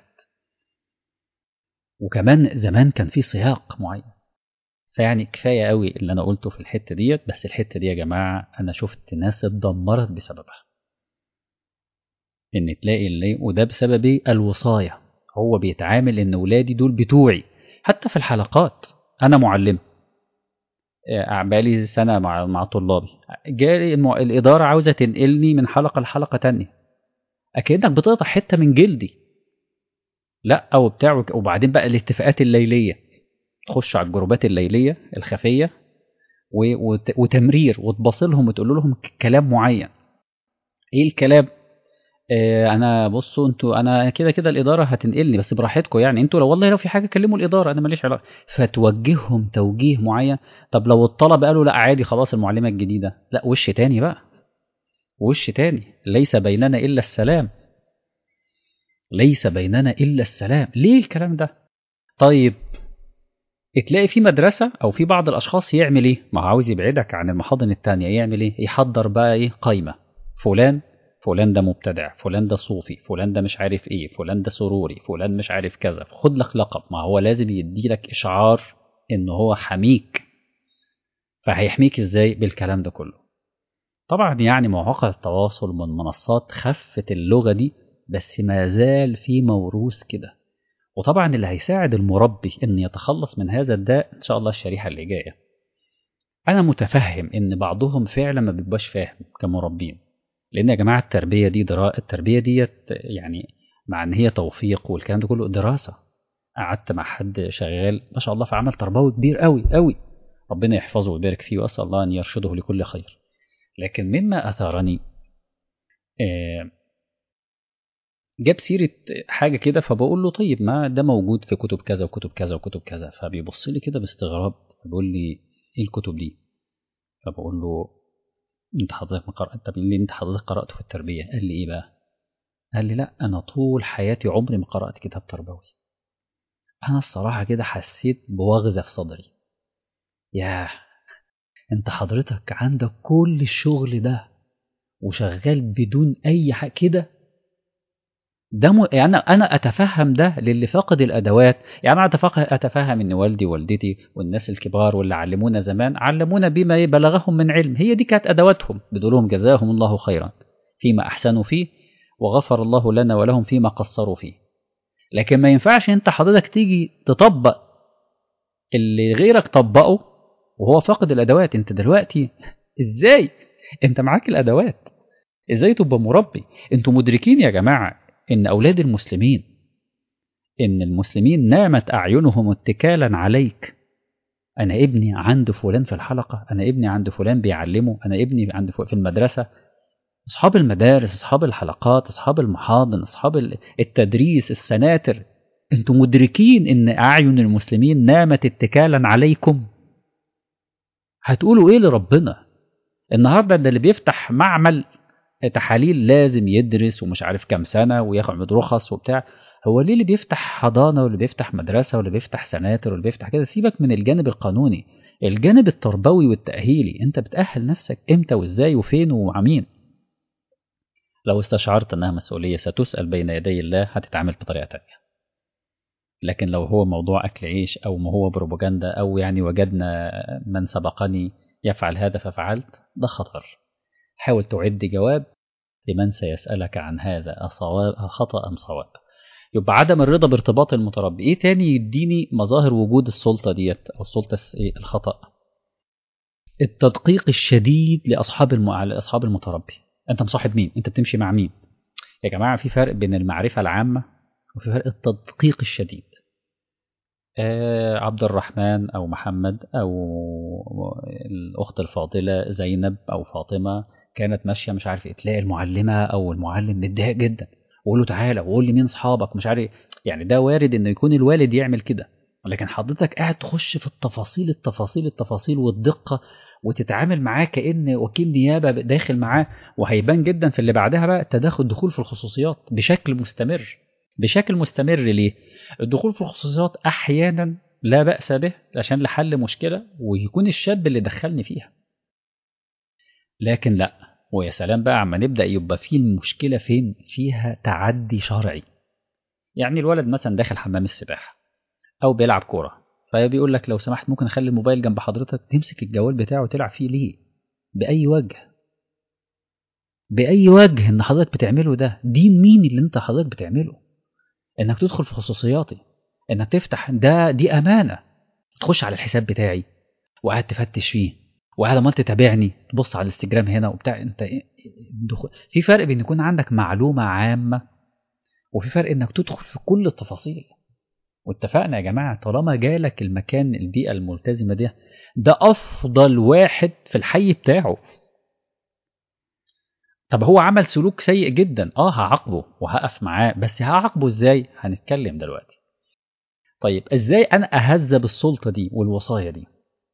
Speaker 1: وكمان زمان كان في سياق معين فيعني كفاية قوي اللي أنا قلته في الحتة ديت بس الحتة دي يا جماعة أنا شفت ناس اتدمرت بسببها إن تلاقي اللي وده بسبب إيه؟ الوصاية هو بيتعامل إن ولادي دول بتوعي حتى في الحلقات أنا معلم بقالي سنة مع مع طلابي جالي المع... الإدارة عاوزة تنقلني من حلقة لحلقة تانية أكنك بتقطع حتة من جلدي لا أو بتاع وبعدين بقى الاتفاقات الليلية تخش على الجروبات الليلية الخفية و... وت... وتمرير وتبصلهم وتقول لهم كلام معين ايه الكلام آه انا بصوا انتوا انا كده كده الاداره هتنقلني بس براحتكم يعني انتوا لو والله لو في حاجه كلموا الاداره انا ماليش علاقه فتوجههم توجيه معين طب لو الطلبه قالوا لا عادي خلاص المعلمه الجديده لا وش تاني بقى وش تاني ليس بيننا الا السلام ليس بيننا الا السلام ليه الكلام ده طيب تلاقي في مدرسة أو في بعض الأشخاص يعمل إيه؟ ما عاوز يبعدك عن المحاضن التانية يعمل إيه؟ يحضر بقى إيه؟ قايمة فلان فلان ده مبتدع فلان ده صوفي فلان ده مش عارف ايه فلان ده سروري فلان مش عارف كذا خد لك لقب ما هو لازم يدي لك اشعار ان هو حميك فهيحميك ازاي بالكلام ده كله طبعا يعني مواقع التواصل من منصات خفت اللغة دي بس ما زال في موروث كده وطبعا اللي هيساعد المربي ان يتخلص من هذا الداء ان شاء الله الشريحة اللي جاية انا متفهم ان بعضهم فعلا ما بيبقاش فاهم كمربين لان يا جماعه التربيه دي درا... التربيه ديت يعني مع ان هي توفيق والكلام ده كله دراسه قعدت مع حد شغال ما شاء الله في عمل تربوي كبير قوي قوي ربنا يحفظه ويبارك فيه واسال الله ان يرشده لكل خير لكن مما اثارني آه جاب سيره حاجه كده فبقول له طيب ما ده موجود في كتب كذا وكتب كذا وكتب كذا فبيبص لي كده باستغراب بيقول لي ايه الكتب دي فبقول له انت حضرتك ما قرأت طب اللي انت حضرتك قرأته في التربية قال لي ايه بقى قال لي لا انا طول حياتي عمري ما قرأت كتاب تربوي انا الصراحة كده حسيت بوغزة في صدري ياه انت حضرتك عندك كل الشغل ده وشغال بدون اي حاجة كده ده م... يعني انا اتفهم ده للي فاقد الادوات يعني انا أتفهم, اتفهم ان والدي ووالدتي والناس الكبار واللي علمونا زمان علمونا بما بلغهم من علم هي دي كانت ادواتهم بدولهم جزاهم الله خيرا فيما احسنوا فيه وغفر الله لنا ولهم فيما قصروا فيه لكن ما ينفعش انت حضرتك تيجي تطبق اللي غيرك طبقه وهو فاقد الادوات انت دلوقتي ازاي انت معاك الادوات ازاي تبقى مربي انتوا مدركين يا جماعه ان اولاد المسلمين ان المسلمين نامت اعينهم اتكالا عليك انا ابني عند فلان في الحلقه انا ابني عند فلان بيعلمه انا ابني عند في المدرسه اصحاب المدارس اصحاب الحلقات اصحاب المحاضن اصحاب التدريس السناتر انتوا مدركين ان اعين المسلمين نامت اتكالا عليكم هتقولوا ايه لربنا النهارده ده اللي بيفتح معمل تحاليل لازم يدرس ومش عارف كام سنه وياخد رخص وبتاع هو ليه اللي بيفتح حضانه واللي بيفتح مدرسه واللي بيفتح سناتر واللي بيفتح كده سيبك من الجانب القانوني الجانب التربوي والتاهيلي انت بتاهل نفسك امتى وازاي وفين ومع مين لو استشعرت انها مسؤوليه ستسال بين يدي الله هتتعامل بطريقه تانية لكن لو هو موضوع اكل عيش او ما هو بروباجندا او يعني وجدنا من سبقني يفعل هذا ففعلت ده خطر حاول تعد جواب لمن سيسألك عن هذا أصواب خطأ أم صواب يبقى عدم الرضا بارتباط المتربي ايه تاني يديني مظاهر وجود السلطة ديت او السلطة الخطأ التدقيق الشديد لأصحاب الم... أصحاب المتربي أنت مصاحب مين أنت بتمشي مع مين يا جماعة في فرق بين المعرفة العامة وفي فرق التدقيق الشديد آه عبد الرحمن أو محمد أو الأخت الفاضلة زينب أو فاطمة كانت ماشية مش عارف تلاقي المعلمة أو المعلم متضايق جدا وقول له تعالى وقول لي مين أصحابك مش عارف يعني ده وارد إنه يكون الوالد يعمل كده لكن حضرتك قاعد تخش في التفاصيل التفاصيل التفاصيل والدقة وتتعامل معاه كأن وكيل نيابة داخل معاه وهيبان جدا في اللي بعدها بقى تداخل دخول في الخصوصيات بشكل مستمر بشكل مستمر ليه؟ الدخول في الخصوصيات أحيانا لا بأس به عشان لحل مشكلة ويكون الشاب اللي دخلني فيها لكن لا ويا سلام بقى عما نبدأ يبقى في المشكلة فين فيها تعدي شرعي يعني الولد مثلا داخل حمام السباحة أو بيلعب كورة فبيقول لك لو سمحت ممكن أخلي الموبايل جنب حضرتك تمسك الجوال بتاعه وتلعب فيه ليه بأي وجه بأي وجه إن حضرتك بتعمله ده دين مين اللي أنت حضرتك بتعمله إنك تدخل في خصوصياتي إنك تفتح ده دي أمانة تخش على الحساب بتاعي وقاعد تفتش فيه وعلى ما تتابعني تبص على الانستجرام هنا وبتاع انت دخل. في فرق بين يكون عندك معلومه عامه وفي فرق انك تدخل في كل التفاصيل واتفقنا يا جماعه طالما جالك المكان البيئه الملتزمه دي ده افضل واحد في الحي بتاعه طب هو عمل سلوك سيء جدا اه هعاقبه وهقف معاه بس هعاقبه ازاي هنتكلم دلوقتي طيب ازاي انا اهذب السلطه دي والوصايا دي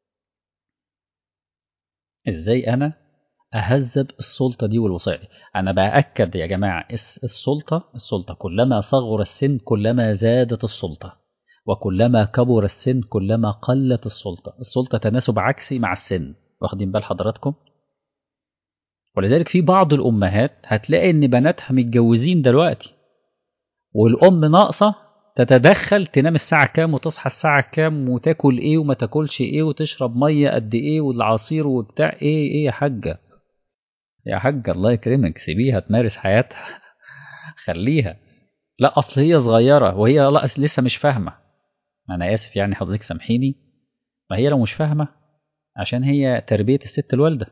Speaker 1: ازاي انا اهذب السلطه دي والوصايا دي انا باكد يا جماعه السلطه السلطه كلما صغر السن كلما زادت السلطه وكلما كبر السن كلما قلت السلطه السلطه تناسب عكسي مع السن واخدين بال حضراتكم ولذلك في بعض الامهات هتلاقي ان بناتها متجوزين دلوقتي والام ناقصه تتدخل تنام الساعة كام وتصحى الساعة كام وتاكل ايه وما تاكلش ايه وتشرب مية قد ايه والعصير وبتاع ايه ايه يا حاجة يا حاجة الله يكرمك سيبيها تمارس حياتها خليها لا اصل هي صغيرة وهي لا لسه مش فاهمة انا اسف يعني حضرتك سامحيني ما هي لو مش فاهمة عشان هي تربية الست الوالدة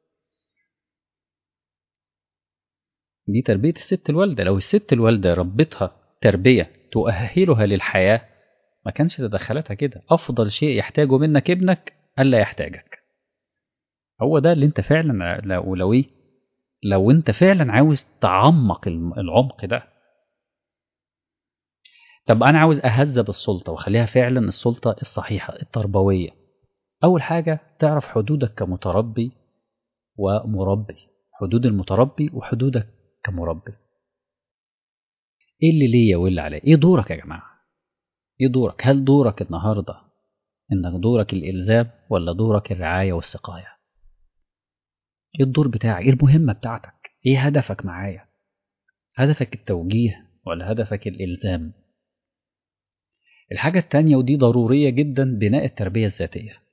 Speaker 1: دي تربية الست الوالدة لو الست الوالدة ربتها تربية تؤهلها للحياة ما كانش تدخلتها كده أفضل شيء يحتاجه منك ابنك ألا يحتاجك هو ده اللي انت فعلا لو, لو ايه لو انت فعلا عاوز تعمق العمق ده طب انا عاوز اهذب السلطة واخليها فعلا السلطة الصحيحة التربوية اول حاجة تعرف حدودك كمتربي ومربي حدود المتربي وحدودك كمربي ايه اللي ليا واللي عليا ايه دورك يا جماعه ايه دورك هل دورك النهارده انك دورك الالزام ولا دورك الرعايه والسقايه ايه الدور بتاعك ايه المهمه بتاعتك ايه هدفك معايا هدفك التوجيه ولا هدفك الالزام الحاجه التانية ودي ضروريه جدا بناء التربيه الذاتيه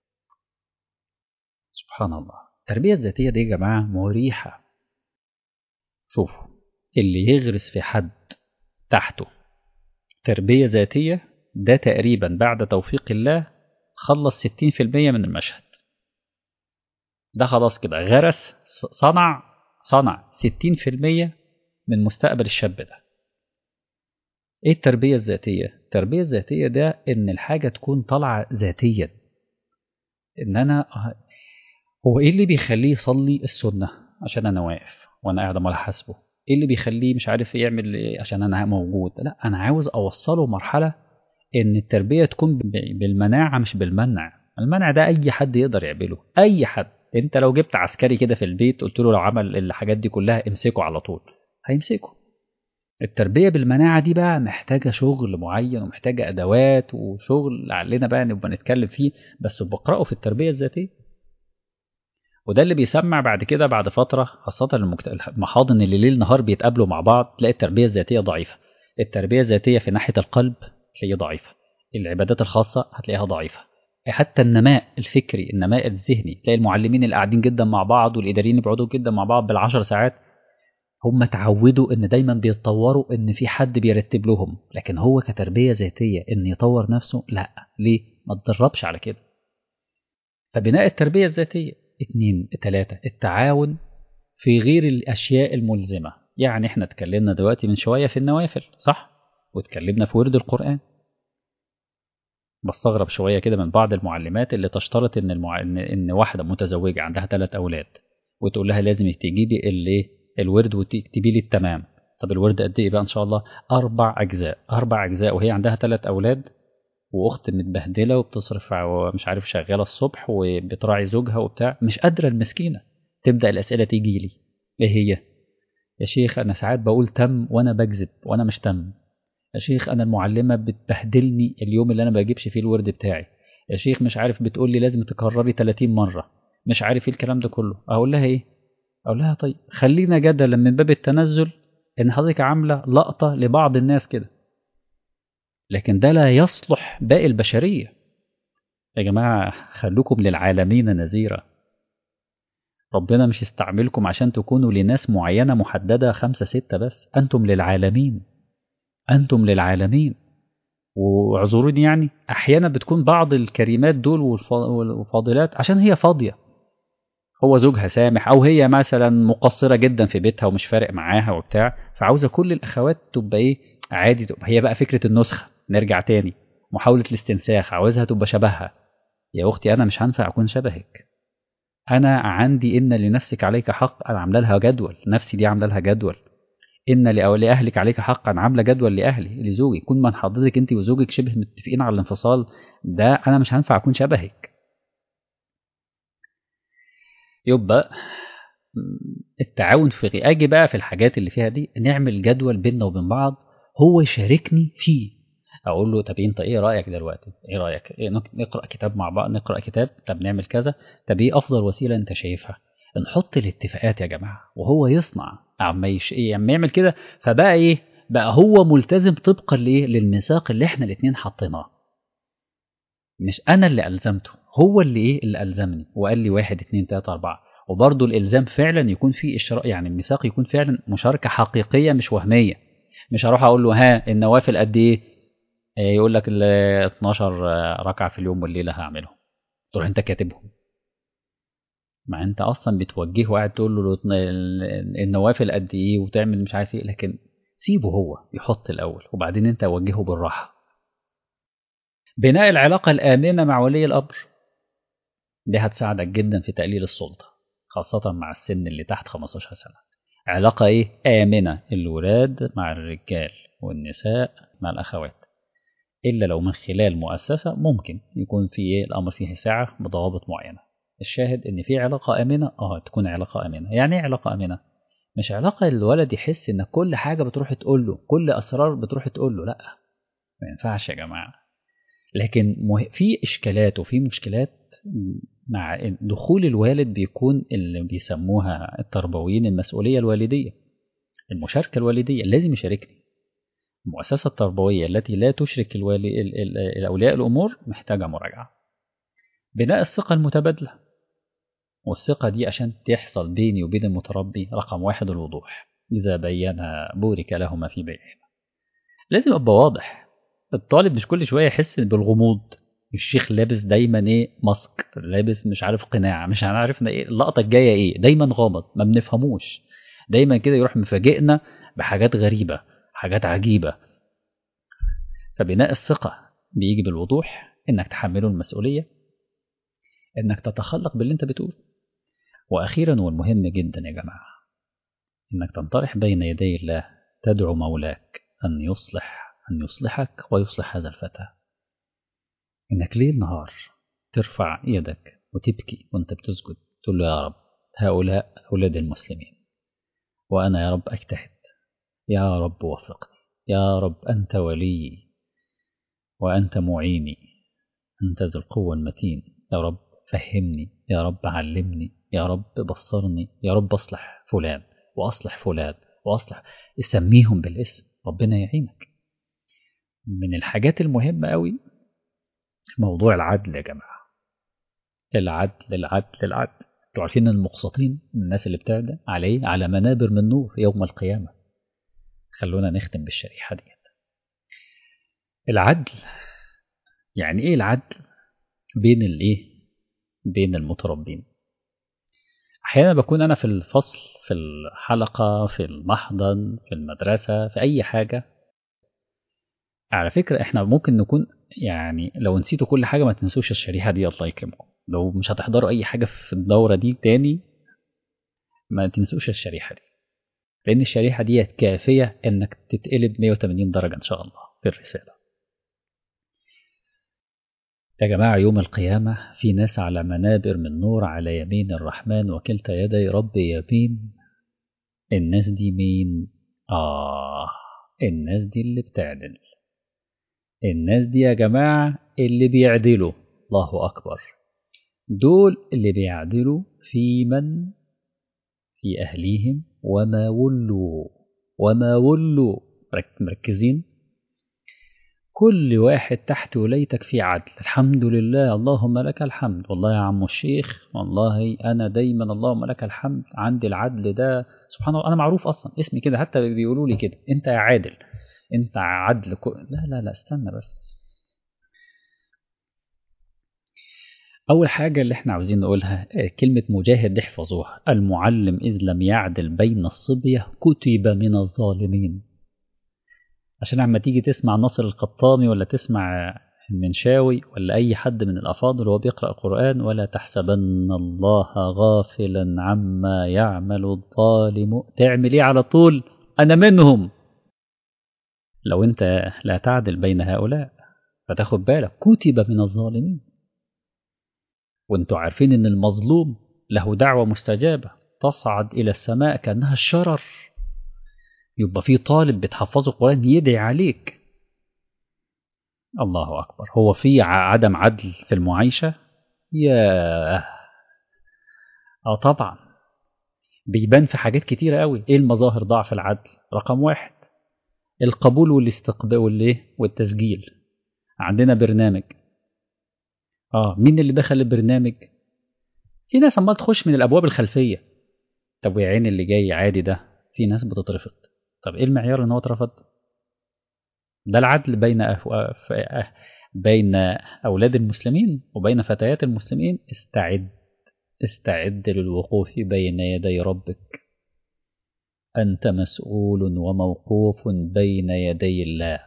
Speaker 1: سبحان الله التربيه الذاتيه دي يا جماعه مريحه شوفوا اللي يغرس في حد تحته تربية ذاتية ده تقريبا بعد توفيق الله خلص 60% من المشهد ده خلاص كده غرس صنع صنع 60% من مستقبل الشاب ده ايه التربية الذاتية التربية الذاتية ده ان الحاجة تكون طالعة ذاتيا ان انا هو ايه اللي بيخليه يصلي السنة عشان انا واقف وانا قاعد امال حاسبه ايه اللي بيخليه مش عارف يعمل ايه عشان انا موجود لا انا عاوز اوصله مرحلة ان التربية تكون بالمناعة مش بالمنع المنع ده اي حد يقدر يعمله اي حد انت لو جبت عسكري كده في البيت قلت له لو عمل الحاجات دي كلها امسكه على طول هيمسكه التربية بالمناعة دي بقى محتاجة شغل معين ومحتاجة أدوات وشغل علينا بقى نبقى نتكلم فيه بس بقرأه في التربية الذاتية وده اللي بيسمع بعد كده بعد فترة خاصة المحاضن اللي ليل نهار بيتقابلوا مع بعض تلاقي التربية الذاتية ضعيفة التربية الذاتية في ناحية القلب تلاقيه ضعيفة العبادات الخاصة هتلاقيها ضعيفة حتى النماء الفكري النماء الذهني تلاقي المعلمين اللي قاعدين جدا مع بعض والإداريين اللي بيقعدوا جدا مع بعض بالعشر ساعات هم اتعودوا ان دايما بيتطوروا ان في حد بيرتب لهم لكن هو كتربية ذاتية ان يطور نفسه لا ليه ما تدربش على كده فبناء التربية الذاتية اتنين تلاتة التعاون في غير الأشياء الملزمة يعني احنا اتكلمنا دلوقتي من شوية في النوافل صح واتكلمنا في ورد القرآن بستغرب شوية كده من بعض المعلمات اللي تشترط ان المع... ان, إن واحدة متزوجة عندها ثلاث أولاد وتقول لها لازم تجيبي اللي الورد وتكتبي لي التمام طب الورد قد ايه بقى ان شاء الله اربع اجزاء اربع اجزاء وهي عندها ثلاث اولاد واخت متبهدله وبتصرف مش عارف شغاله الصبح وبتراعي زوجها وبتاع مش قادره المسكينه تبدا الاسئله تيجي لي ايه هي يا شيخ انا ساعات بقول تم وانا بكذب وانا مش تم يا شيخ انا المعلمه بتبهدلني اليوم اللي انا بجيبش فيه الورد بتاعي يا شيخ مش عارف بتقول لي لازم تكرري 30 مره مش عارف ايه الكلام ده كله اقول لها ايه اقول لها طيب خلينا جدلا من باب التنزل ان حضرتك عامله لقطه لبعض الناس كده لكن ده لا يصلح باقي البشريه يا جماعه خلوكم للعالمين نذيرا ربنا مش يستعملكم عشان تكونوا لناس معينه محدده خمسه سته بس انتم للعالمين انتم للعالمين واعذروني يعني احيانا بتكون بعض الكريمات دول والفاضلات عشان هي فاضيه هو زوجها سامح او هي مثلا مقصره جدا في بيتها ومش فارق معاها وبتاع فعاوزه كل الاخوات تبقى ايه عادي تبقى هي بقى فكره النسخه نرجع تاني محاوله الاستنساخ عاوزها تبقى شبهها يا اختي انا مش هنفع اكون شبهك انا عندي ان لنفسك عليك حق انا عامله لها جدول نفسي دي عامله لها جدول ان لاهلك عليك حقا عامله جدول لاهلي لزوجي كون من حضرتك انت وزوجك شبه متفقين على الانفصال ده انا مش هنفع اكون شبهك يبقى التعاون في اجي بقى في الحاجات اللي فيها دي نعمل جدول بيننا وبين بعض هو يشاركني فيه اقول له طب انت ايه رايك دلوقتي ايه رايك إيه نقرا كتاب مع بعض نقرا كتاب طب نعمل كذا طب ايه افضل وسيله انت شايفها نحط الاتفاقات يا جماعه وهو يصنع اما يش... إيه اما يعمل كده فبقى ايه بقى هو ملتزم طبقا لايه للميثاق اللي احنا الاثنين حطيناه مش انا اللي الزمته هو اللي ايه اللي الزمني وقال لي واحد اتنين تلاته اربعه وبرضه الالزام فعلا يكون فيه اشتراك يعني الميثاق يكون فعلا مشاركه حقيقيه مش وهميه مش هروح اقول له ها النوافل قد ايه يقول لك ال 12 ركعه في اليوم والليله هعملهم تروح انت كاتبهم ما انت اصلا بتوجهه وقاعد تقول له النوافل قد ايه وتعمل مش عارف ايه لكن سيبه هو يحط الاول وبعدين انت وجهه بالراحه بناء العلاقه الامنه مع ولي الامر دي هتساعدك جدا في تقليل السلطه خاصه مع السن اللي تحت 15 سنه علاقه ايه امنه الولاد مع الرجال والنساء مع الاخوات الا لو من خلال مؤسسه ممكن يكون في ايه الامر فيه سعه بضوابط معينه الشاهد ان في علاقه امنه اه تكون علاقه امنه يعني ايه علاقه امنه مش علاقه الولد يحس ان كل حاجه بتروح تقول له كل اسرار بتروح تقول له لا ما ينفعش يا جماعه لكن في اشكالات وفي مشكلات مع دخول الوالد بيكون اللي بيسموها التربويين المسؤوليه الوالديه المشاركه الوالديه لازم يشاركني المؤسسه التربويه التي لا تشرك الوالي... اولياء الامور محتاجه مراجعه بناء الثقه المتبادله والثقة دي عشان تحصل بيني وبين المتربي رقم واحد الوضوح إذا بينها بورك لهما في بيعهما لازم أبقى واضح الطالب مش كل شوية يحس بالغموض الشيخ لابس دايما ايه ماسك لابس مش عارف قناع مش عارف ايه اللقطة الجاية ايه دايما غامض ما بنفهموش دايما كده يروح مفاجئنا بحاجات غريبة حاجات عجيبة فبناء الثقة بيجي بالوضوح انك تحمله المسؤولية انك تتخلق باللي انت بتقوله واخيرا والمهم جدا يا جماعة انك تنطرح بين يدي الله تدعو مولاك ان يصلح ان يصلحك ويصلح هذا الفتى انك ليل نهار ترفع يدك وتبكي وانت بتسجد تقول له يا رب هؤلاء أولاد المسلمين وأنا يا رب أجتهد يا رب وفقني يا رب أنت ولي وأنت معيني أنت ذو القوة المتين يا رب فهمني يا رب علمني يا رب بصرني يا رب أصلح فلان وأصلح فلان وأصلح اسميهم بالاسم ربنا يعينك من الحاجات المهمة قوي موضوع العدل يا جماعة العدل العدل العدل انتوا عارفين المقسطين الناس اللي بتعدل عليه على منابر من نور يوم القيامة خلونا نختم بالشريحة دي العدل يعني ايه العدل بين الايه بين المتربين احيانا بكون انا في الفصل في الحلقة في المحضن في المدرسة في اي حاجة على فكرة احنا ممكن نكون يعني لو نسيتوا كل حاجة ما تنسوش الشريحة دي الله يكرمكم لو مش هتحضروا اي حاجة في الدورة دي تاني ما تنسوش الشريحة دي لان الشريحة دي كافية انك تتقلب 180 درجة ان شاء الله في الرسالة يا جماعة يوم القيامة في ناس على منابر من نور على يمين الرحمن وكلتا يدي رب يمين الناس دي مين؟ آه الناس دي اللي بتعدل الناس دي يا جماعة اللي بيعدلوا الله أكبر دول اللي بيعدلوا في من في أهليهم وما ولوا وما ولوا مركزين كل واحد تحت ولايتك في عدل الحمد لله اللهم لك الحمد والله يا عم الشيخ والله أنا دايما اللهم لك الحمد عندي العدل ده سبحان الله أنا معروف أصلا اسمي كده حتى بيقولوا لي كده أنت يا عادل أنت عدل كو... لا لا لا استنى بس أول حاجة اللي احنا عاوزين نقولها كلمة مجاهد احفظوها المعلم إذ لم يعدل بين الصبية كتب من الظالمين عشان عما تيجي تسمع ناصر القطامي ولا تسمع المنشاوي ولا أي حد من الأفاضل وهو بيقرأ القرآن ولا تحسبن الله غافلا عما يعمل الظالم تعمل إيه على طول أنا منهم لو أنت لا تعدل بين هؤلاء فتاخد بالك كتب من الظالمين وانتوا عارفين ان المظلوم له دعوة مستجابة تصعد إلى السماء كأنها الشرر يبقى في طالب بتحفظه القرآن يدعي عليك الله أكبر هو في عدم عدل في المعيشة يا اه طبعا بيبان في حاجات كتيرة قوي ايه المظاهر ضعف العدل رقم واحد القبول والاستقبال والايه والتسجيل عندنا برنامج اه مين اللي دخل البرنامج في ناس عمال تخش من الابواب الخلفيه طب ويا عين اللي جاي عادي ده في ناس بتترفض طب ايه المعيار ان هو اترفض ده العدل بين أف... أف... أف... بين اولاد المسلمين وبين فتيات المسلمين استعد استعد للوقوف بين يدي ربك انت مسؤول وموقوف بين يدي الله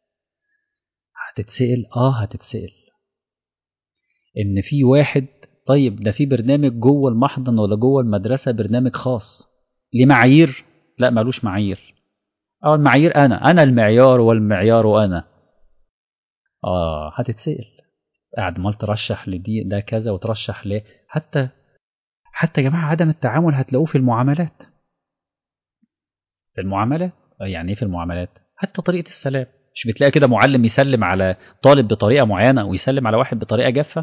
Speaker 1: هتتسال اه هتتسال ان في واحد طيب ده في برنامج جوه المحضن ولا جوه المدرسه برنامج خاص ليه معايير لا ملوش معايير اه المعايير انا انا المعيار والمعيار انا اه هتتسال قاعد مال ترشح لدي ده كذا وترشح ل حتى حتى يا جماعه عدم التعامل هتلاقوه في المعاملات في المعاملات يعني ايه في المعاملات حتى طريقه السلام مش بتلاقي كده معلم يسلم على طالب بطريقه معينه ويسلم على واحد بطريقه جافه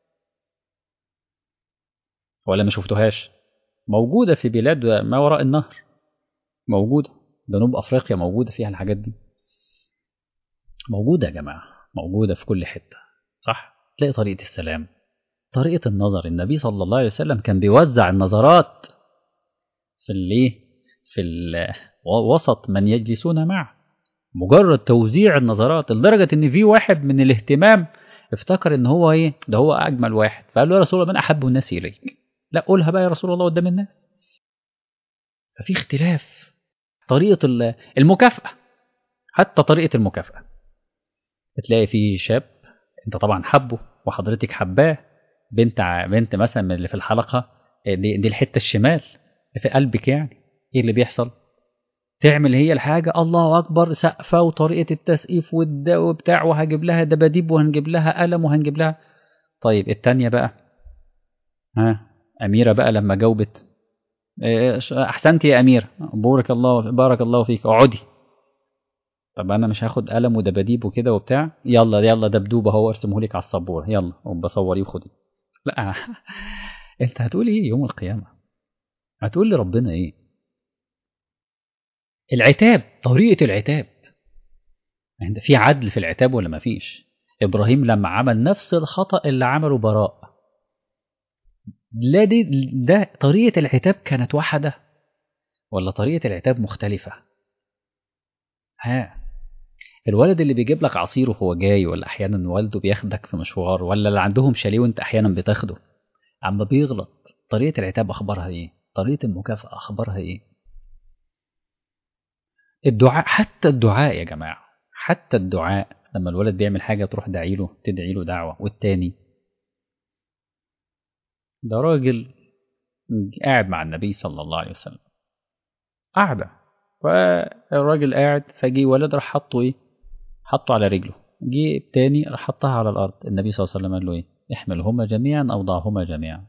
Speaker 1: ولا ما شفتوهاش موجودة في بلاد ما وراء النهر موجودة جنوب أفريقيا موجودة فيها الحاجات دي موجودة يا جماعة موجودة في كل حتة صح تلاقي طريقة السلام طريقة النظر النبي صلى الله عليه وسلم كان بيوزع النظرات في الايه في وسط من يجلسون معه مجرد توزيع النظرات لدرجة ان في واحد من الاهتمام افتكر ان هو ايه ده هو اجمل واحد فقال له يا رسول الله من احب الناس اليك لا قولها بقى يا رسول الله قدام الناس ففي اختلاف طريقة المكافأة حتى طريقة المكافأة تلاقي في شاب انت طبعا حبه وحضرتك حباه بنت بنت مثلا من اللي في الحلقة دي, دي الحتة الشمال في قلبك يعني ايه اللي بيحصل تعمل هي الحاجة الله أكبر سقفة وطريقة التسقيف وبتاع وهجيب لها دباديب وهنجيب لها قلم وهنجيب لها طيب التانية بقى ها أميرة بقى لما جاوبت أحسنت يا أميرة بارك الله بارك الله فيك اقعدي طب أنا مش هاخد قلم ودباديب وكده وبتاع يلا يلا دبدوب أهو أرسمه لك على السبورة يلا وبصوريه وخدي لا أنت هتقول إيه يوم القيامة هتقول لربنا إيه العتاب طريقة العتاب يعني في عدل في العتاب ولا ما فيش إبراهيم لما عمل نفس الخطأ اللي عمله براء لا دي ده طريقة العتاب كانت واحدة ولا طريقة العتاب مختلفة ها الولد اللي بيجيب لك عصير وهو جاي ولا أحيانا والده بياخدك في مشوار ولا اللي عندهم شاليه وانت أحيانا بتاخده عم بيغلط طريقة العتاب أخبارها إيه طريقة المكافأة أخبارها إيه الدعاء حتى الدعاء يا جماعة حتى الدعاء لما الولد بيعمل حاجة تروح داعي له تدعي له دعوة والتاني ده راجل قاعد مع النبي صلى الله عليه وسلم قاعدة فالراجل قاعد فجي ولد راح حطه ايه حطه على رجله جه التاني راح حطها على الأرض النبي صلى الله عليه وسلم قال له ايه احملهما جميعا أو ضعهما جميعا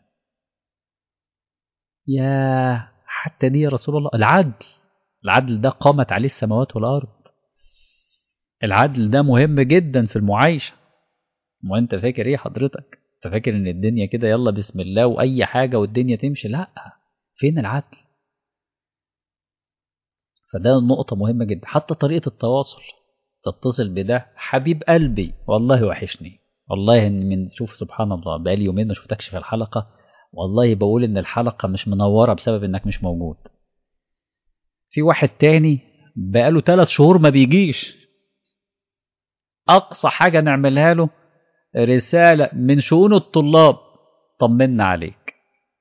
Speaker 1: يا حتى دي يا رسول الله العدل العدل ده قامت عليه السماوات والأرض العدل ده مهم جدا في المعايشة وانت فاكر ايه حضرتك انت فاكر ان الدنيا كده يلا بسم الله واي حاجة والدنيا تمشي لا فين العدل فده نقطة مهمة جدا حتى طريقة التواصل تتصل بده حبيب قلبي والله وحشني والله ان من شوف سبحان الله بقالي يومين ما شفتكش في الحلقة والله بقول ان الحلقة مش منورة بسبب انك مش موجود في واحد تاني بقاله ثلاث شهور ما بيجيش أقصى حاجة نعملها له رسالة من شؤون الطلاب طمنا عليك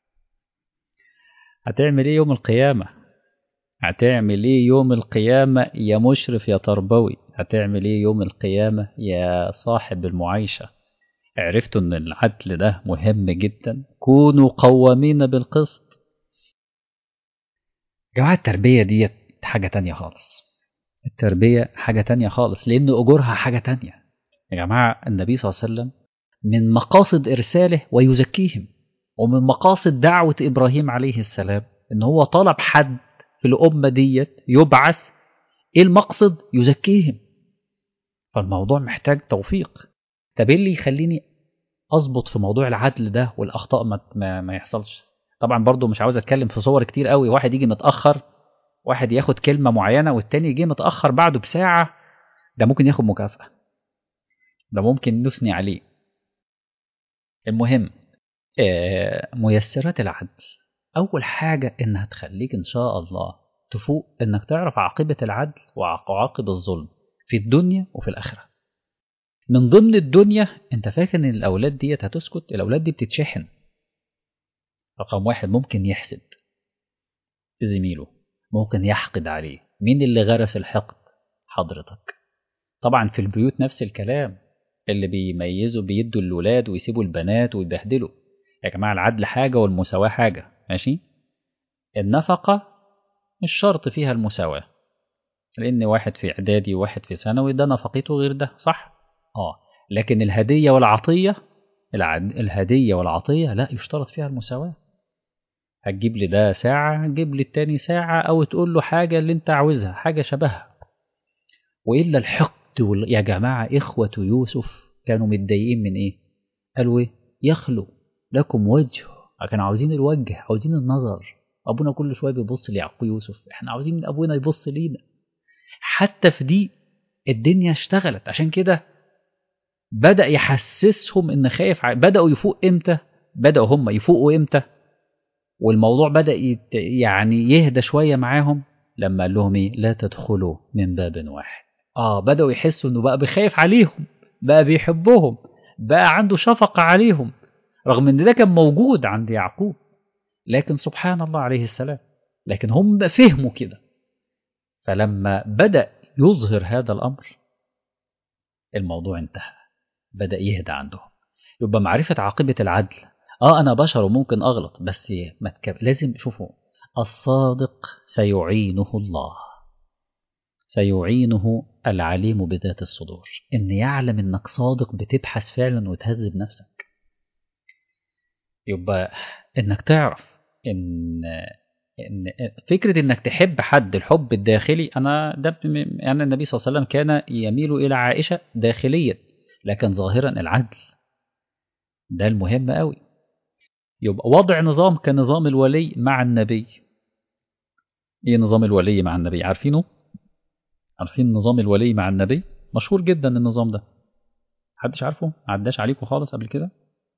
Speaker 1: هتعمل ايه يوم القيامة هتعمل ايه يوم القيامة يا مشرف يا تربوي هتعمل ايه يوم القيامة يا صاحب المعايشة عرفتوا ان العدل ده مهم جدا كونوا قوامين بالقسط جماعة التربية ديت حاجة تانية خالص التربية حاجة تانية خالص لأن أجورها حاجة تانية يا جماعة النبي صلى الله عليه وسلم من مقاصد إرساله ويزكيهم ومن مقاصد دعوة إبراهيم عليه السلام إن هو طلب حد في الأمة ديت يبعث إيه المقصد يزكيهم فالموضوع محتاج توفيق طب إيه اللي يخليني أظبط في موضوع العدل ده والأخطاء ما, ما, ما يحصلش طبعا برضو مش عاوز اتكلم في صور كتير قوي واحد يجي متاخر واحد ياخد كلمه معينه والتاني يجي متاخر بعده بساعه ده ممكن ياخد مكافاه ده ممكن نثني عليه المهم آه ميسرات العدل اول حاجه انها تخليك ان شاء الله تفوق انك تعرف عاقبه العدل وعواقب الظلم في الدنيا وفي الاخره من ضمن الدنيا انت فاكر ان الاولاد ديت هتسكت الاولاد دي بتتشحن رقم واحد ممكن يحسد زميله ممكن يحقد عليه مين اللي غرس الحقد حضرتك طبعا في البيوت نفس الكلام اللي بيميزوا بيدوا الولاد ويسيبوا البنات ويبهدلوا يا جماعة العدل حاجة والمساواة حاجة ماشي النفقة مش شرط فيها المساواة لأن واحد في إعدادي وواحد في ثانوي ده نفقته غير ده صح؟ آه لكن الهدية والعطية الهدية والعطية لا يشترط فيها المساواة هتجيب لي ده ساعة هتجيب لي التاني ساعة أو تقول له حاجة اللي أنت عاوزها حاجة شبهها وإلا الحقد وال... يا جماعة إخوة يوسف كانوا متضايقين من إيه؟ قالوا إيه؟ يخلو لكم وجه كانوا عاوزين الوجه عاوزين النظر أبونا كل شوية بيبص ليعقوب يوسف إحنا عاوزين أبونا يبص لينا حتى في دي الدنيا اشتغلت عشان كده بدأ يحسسهم إن خايف ع... بدأوا يفوق إمتى؟ بدأوا هم يفوقوا إمتى؟ والموضوع بدأ يت... يعني يهدى شوية معاهم لما قال لهم إيه؟ لا تدخلوا من باب واحد. آه بدأوا يحسوا إنه بقى بيخاف عليهم، بقى بيحبهم، بقى عنده شفقة عليهم، رغم إن ده كان موجود عند يعقوب. لكن سبحان الله عليه السلام لكن هم فهموا كده فلما بدأ يظهر هذا الأمر الموضوع انتهى بدأ يهدى عندهم يبقى معرفة عاقبة العدل اه انا بشر وممكن اغلط بس ما تكب... لازم شوفوا الصادق سيعينه الله سيعينه العليم بذات الصدور ان يعلم انك صادق بتبحث فعلا وتهذب نفسك يبقى انك تعرف ان ان فكره انك تحب حد الحب الداخلي انا ده يعني النبي صلى الله عليه وسلم كان يميل الى عائشه داخليا لكن ظاهرا العدل ده المهم قوي يبقى وضع نظام كنظام الولي مع النبي ايه نظام الولي مع النبي عارفينه عارفين نظام الولي مع النبي مشهور جدا النظام ده محدش عارفه عداش عليكم خالص قبل كده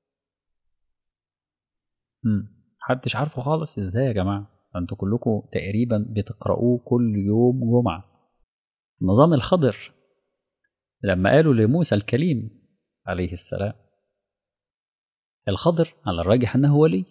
Speaker 1: امم محدش عارفه خالص ازاي يا جماعه انتوا كلكم تقريبا بتقرأوه كل يوم جمعة نظام الخضر لما قالوا لموسى الكليم عليه السلام الخضر على الراجح أنه ولي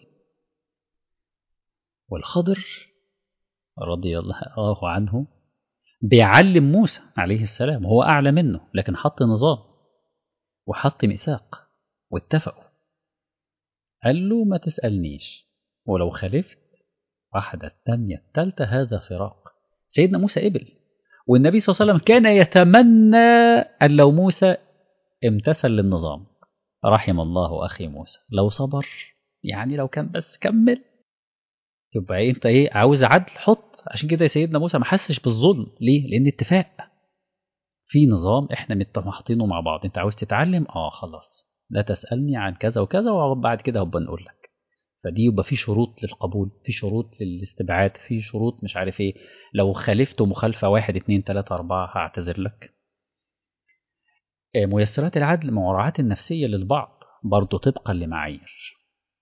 Speaker 1: والخضر رضي الله عنه بيعلم موسى عليه السلام هو أعلى منه لكن حط نظام وحط ميثاق واتفقوا قال له ما تسألنيش ولو خالفت واحدة الثانية الثالثة هذا فراق سيدنا موسى قبل والنبي صلى الله عليه وسلم كان يتمنى أن لو موسى امتثل للنظام رحم الله أخي موسى لو صبر يعني لو كان بس كمل يبقى إيه انت ايه عاوز عدل حط عشان كده سيدنا موسى ما حسش بالظلم ليه لان اتفاق في نظام احنا حاطينه مع بعض انت عاوز تتعلم اه خلاص لا تسالني عن كذا وكذا وبعد كده هبقى نقول لك فدي يبقى في شروط للقبول في شروط للاستبعاد في شروط مش عارف ايه لو خالفت مخالفة واحد اتنين تلاتة أربعة هعتذر لك ميسرات العدل مراعاة النفسية للبعض برضه طبقا لمعايير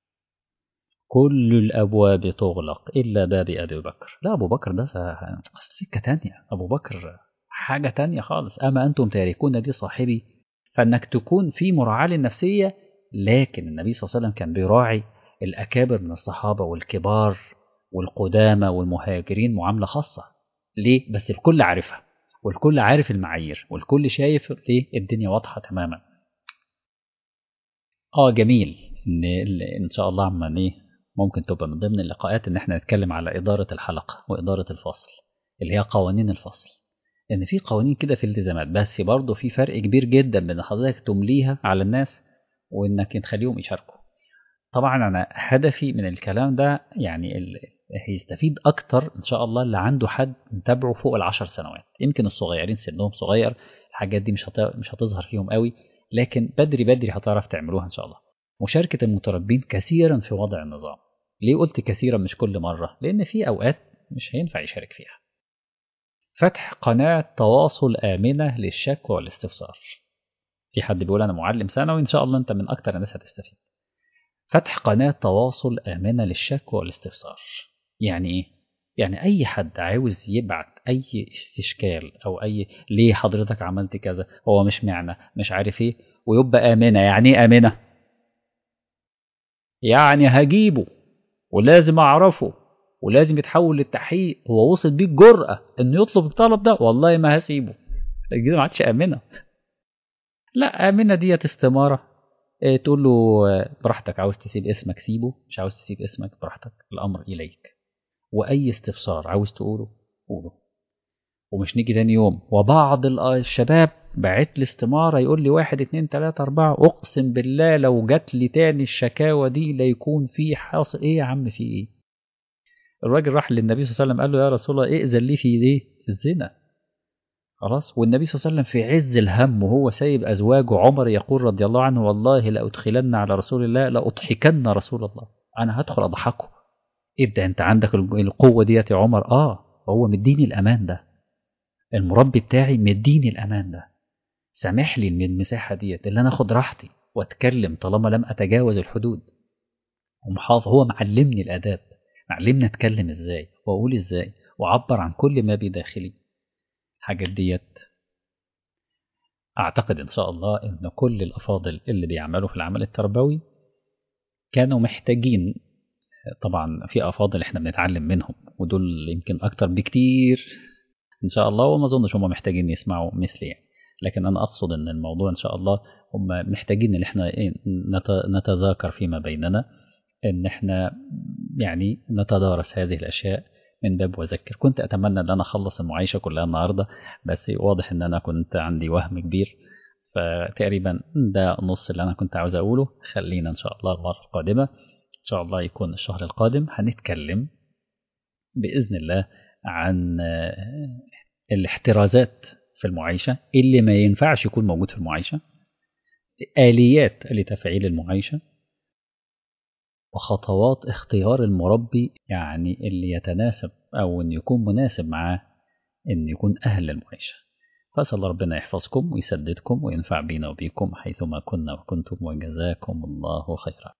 Speaker 1: كل الأبواب تغلق إلا باب أبي بكر لا أبو بكر ده سكة تانية أبو بكر حاجة تانية خالص أما أنتم تاركون دي صاحبي فإنك تكون في مراعاة للنفسية لكن النبي صلى الله عليه وسلم كان بيراعي الأكابر من الصحابة والكبار والقدامى والمهاجرين معاملة خاصة ليه؟ بس الكل عارفها والكل عارف المعايير والكل شايف ليه الدنيا واضحة تماما اه جميل ان ان شاء الله عما ايه ممكن تبقى من ضمن اللقاءات ان احنا نتكلم على اداره الحلقه واداره الفصل اللي هي قوانين الفصل لان في قوانين كده في الالتزامات بس برضه في فرق كبير جدا بين حضرتك تمليها على الناس وانك تخليهم يشاركوا طبعا انا هدفي من الكلام ده يعني هيستفيد اكتر ان شاء الله اللي عنده حد متابعه فوق العشر سنوات يمكن الصغيرين سنهم صغير الحاجات دي مش مش هتظهر فيهم قوي لكن بدري بدري هتعرف تعملوها ان شاء الله مشاركة المتربين كثيرا في وضع النظام ليه قلت كثيرا مش كل مرة لان في اوقات مش هينفع يشارك فيها فتح قناة تواصل آمنة للشك والاستفسار في حد بيقول أنا معلم ثانوي إن شاء الله أنت من أكتر الناس هتستفيد فتح قناة تواصل آمنة للشك والاستفسار يعني إيه؟ يعني أي حد عاوز يبعت أي استشكال أو أي ليه حضرتك عملت كذا هو مش معنى مش عارف إيه ويبقى آمنة يعني إيه آمنة؟ يعني هجيبه ولازم أعرفه ولازم يتحول للتحقيق هو وصل بيه الجرأة إنه يطلب الطلب ده والله ما هسيبه كده ما عادش آمنة لا آمنة ديت استمارة إيه تقول له براحتك عاوز تسيب اسمك سيبه مش عاوز تسيب اسمك براحتك الأمر إليك وأي استفسار عاوز تقوله قوله ومش نيجي تاني يوم وبعض الشباب بعت لي استمارة يقول لي واحد اتنين تلاتة أربعة أقسم بالله لو جات لي تاني الشكاوى دي لا يكون في حاصل إيه يا عم في إيه الراجل راح للنبي صلى الله عليه وسلم قال له يا رسول الله ائذن لي في إيه الزنا خلاص والنبي صلى الله عليه وسلم في عز الهم وهو سايب أزواجه عمر يقول رضي الله عنه والله لأدخلن على رسول الله لأضحكن رسول الله أنا هدخل أضحكه ابدأ أنت عندك القوة ديت يا عمر آه هو مديني الأمان ده المربي بتاعي مديني الأمان ده سامح لي من المساحة ديت اللي أنا أخد راحتي وأتكلم طالما لم أتجاوز الحدود ومحافظ هو معلمني الآداب معلمني أتكلم إزاي وأقول إزاي وأعبر عن كل ما بداخلي الحاجات ديت أعتقد إن شاء الله إن كل الأفاضل اللي بيعملوا في العمل التربوي كانوا محتاجين طبعا في أفاضل إحنا بنتعلم منهم ودول يمكن أكتر بكتير إن شاء الله وما أظنش هم محتاجين يسمعوا مثلي يعني. لكن أنا أقصد إن الموضوع إن شاء الله هم محتاجين إن إحنا نتذاكر فيما بيننا إن إحنا يعني نتدارس هذه الأشياء من باب وذكر كنت أتمنى أن أنا أخلص المعايشة كلها النهاردة بس واضح إن أنا كنت عندي وهم كبير فتقريبا ده نص اللي أنا كنت عاوز أقوله خلينا إن شاء الله المرة القادمة إن شاء الله يكون الشهر القادم هنتكلم بإذن الله عن الاحترازات في المعايشة اللي ما ينفعش يكون موجود في المعايشة آليات لتفعيل المعايشة وخطوات اختيار المربي يعني اللي يتناسب أو أن يكون مناسب معاه أن يكون أهل المعيشة فأسأل الله ربنا يحفظكم ويسددكم وينفع بينا وبيكم حيثما كنا وكنتم وجزاكم الله خيرا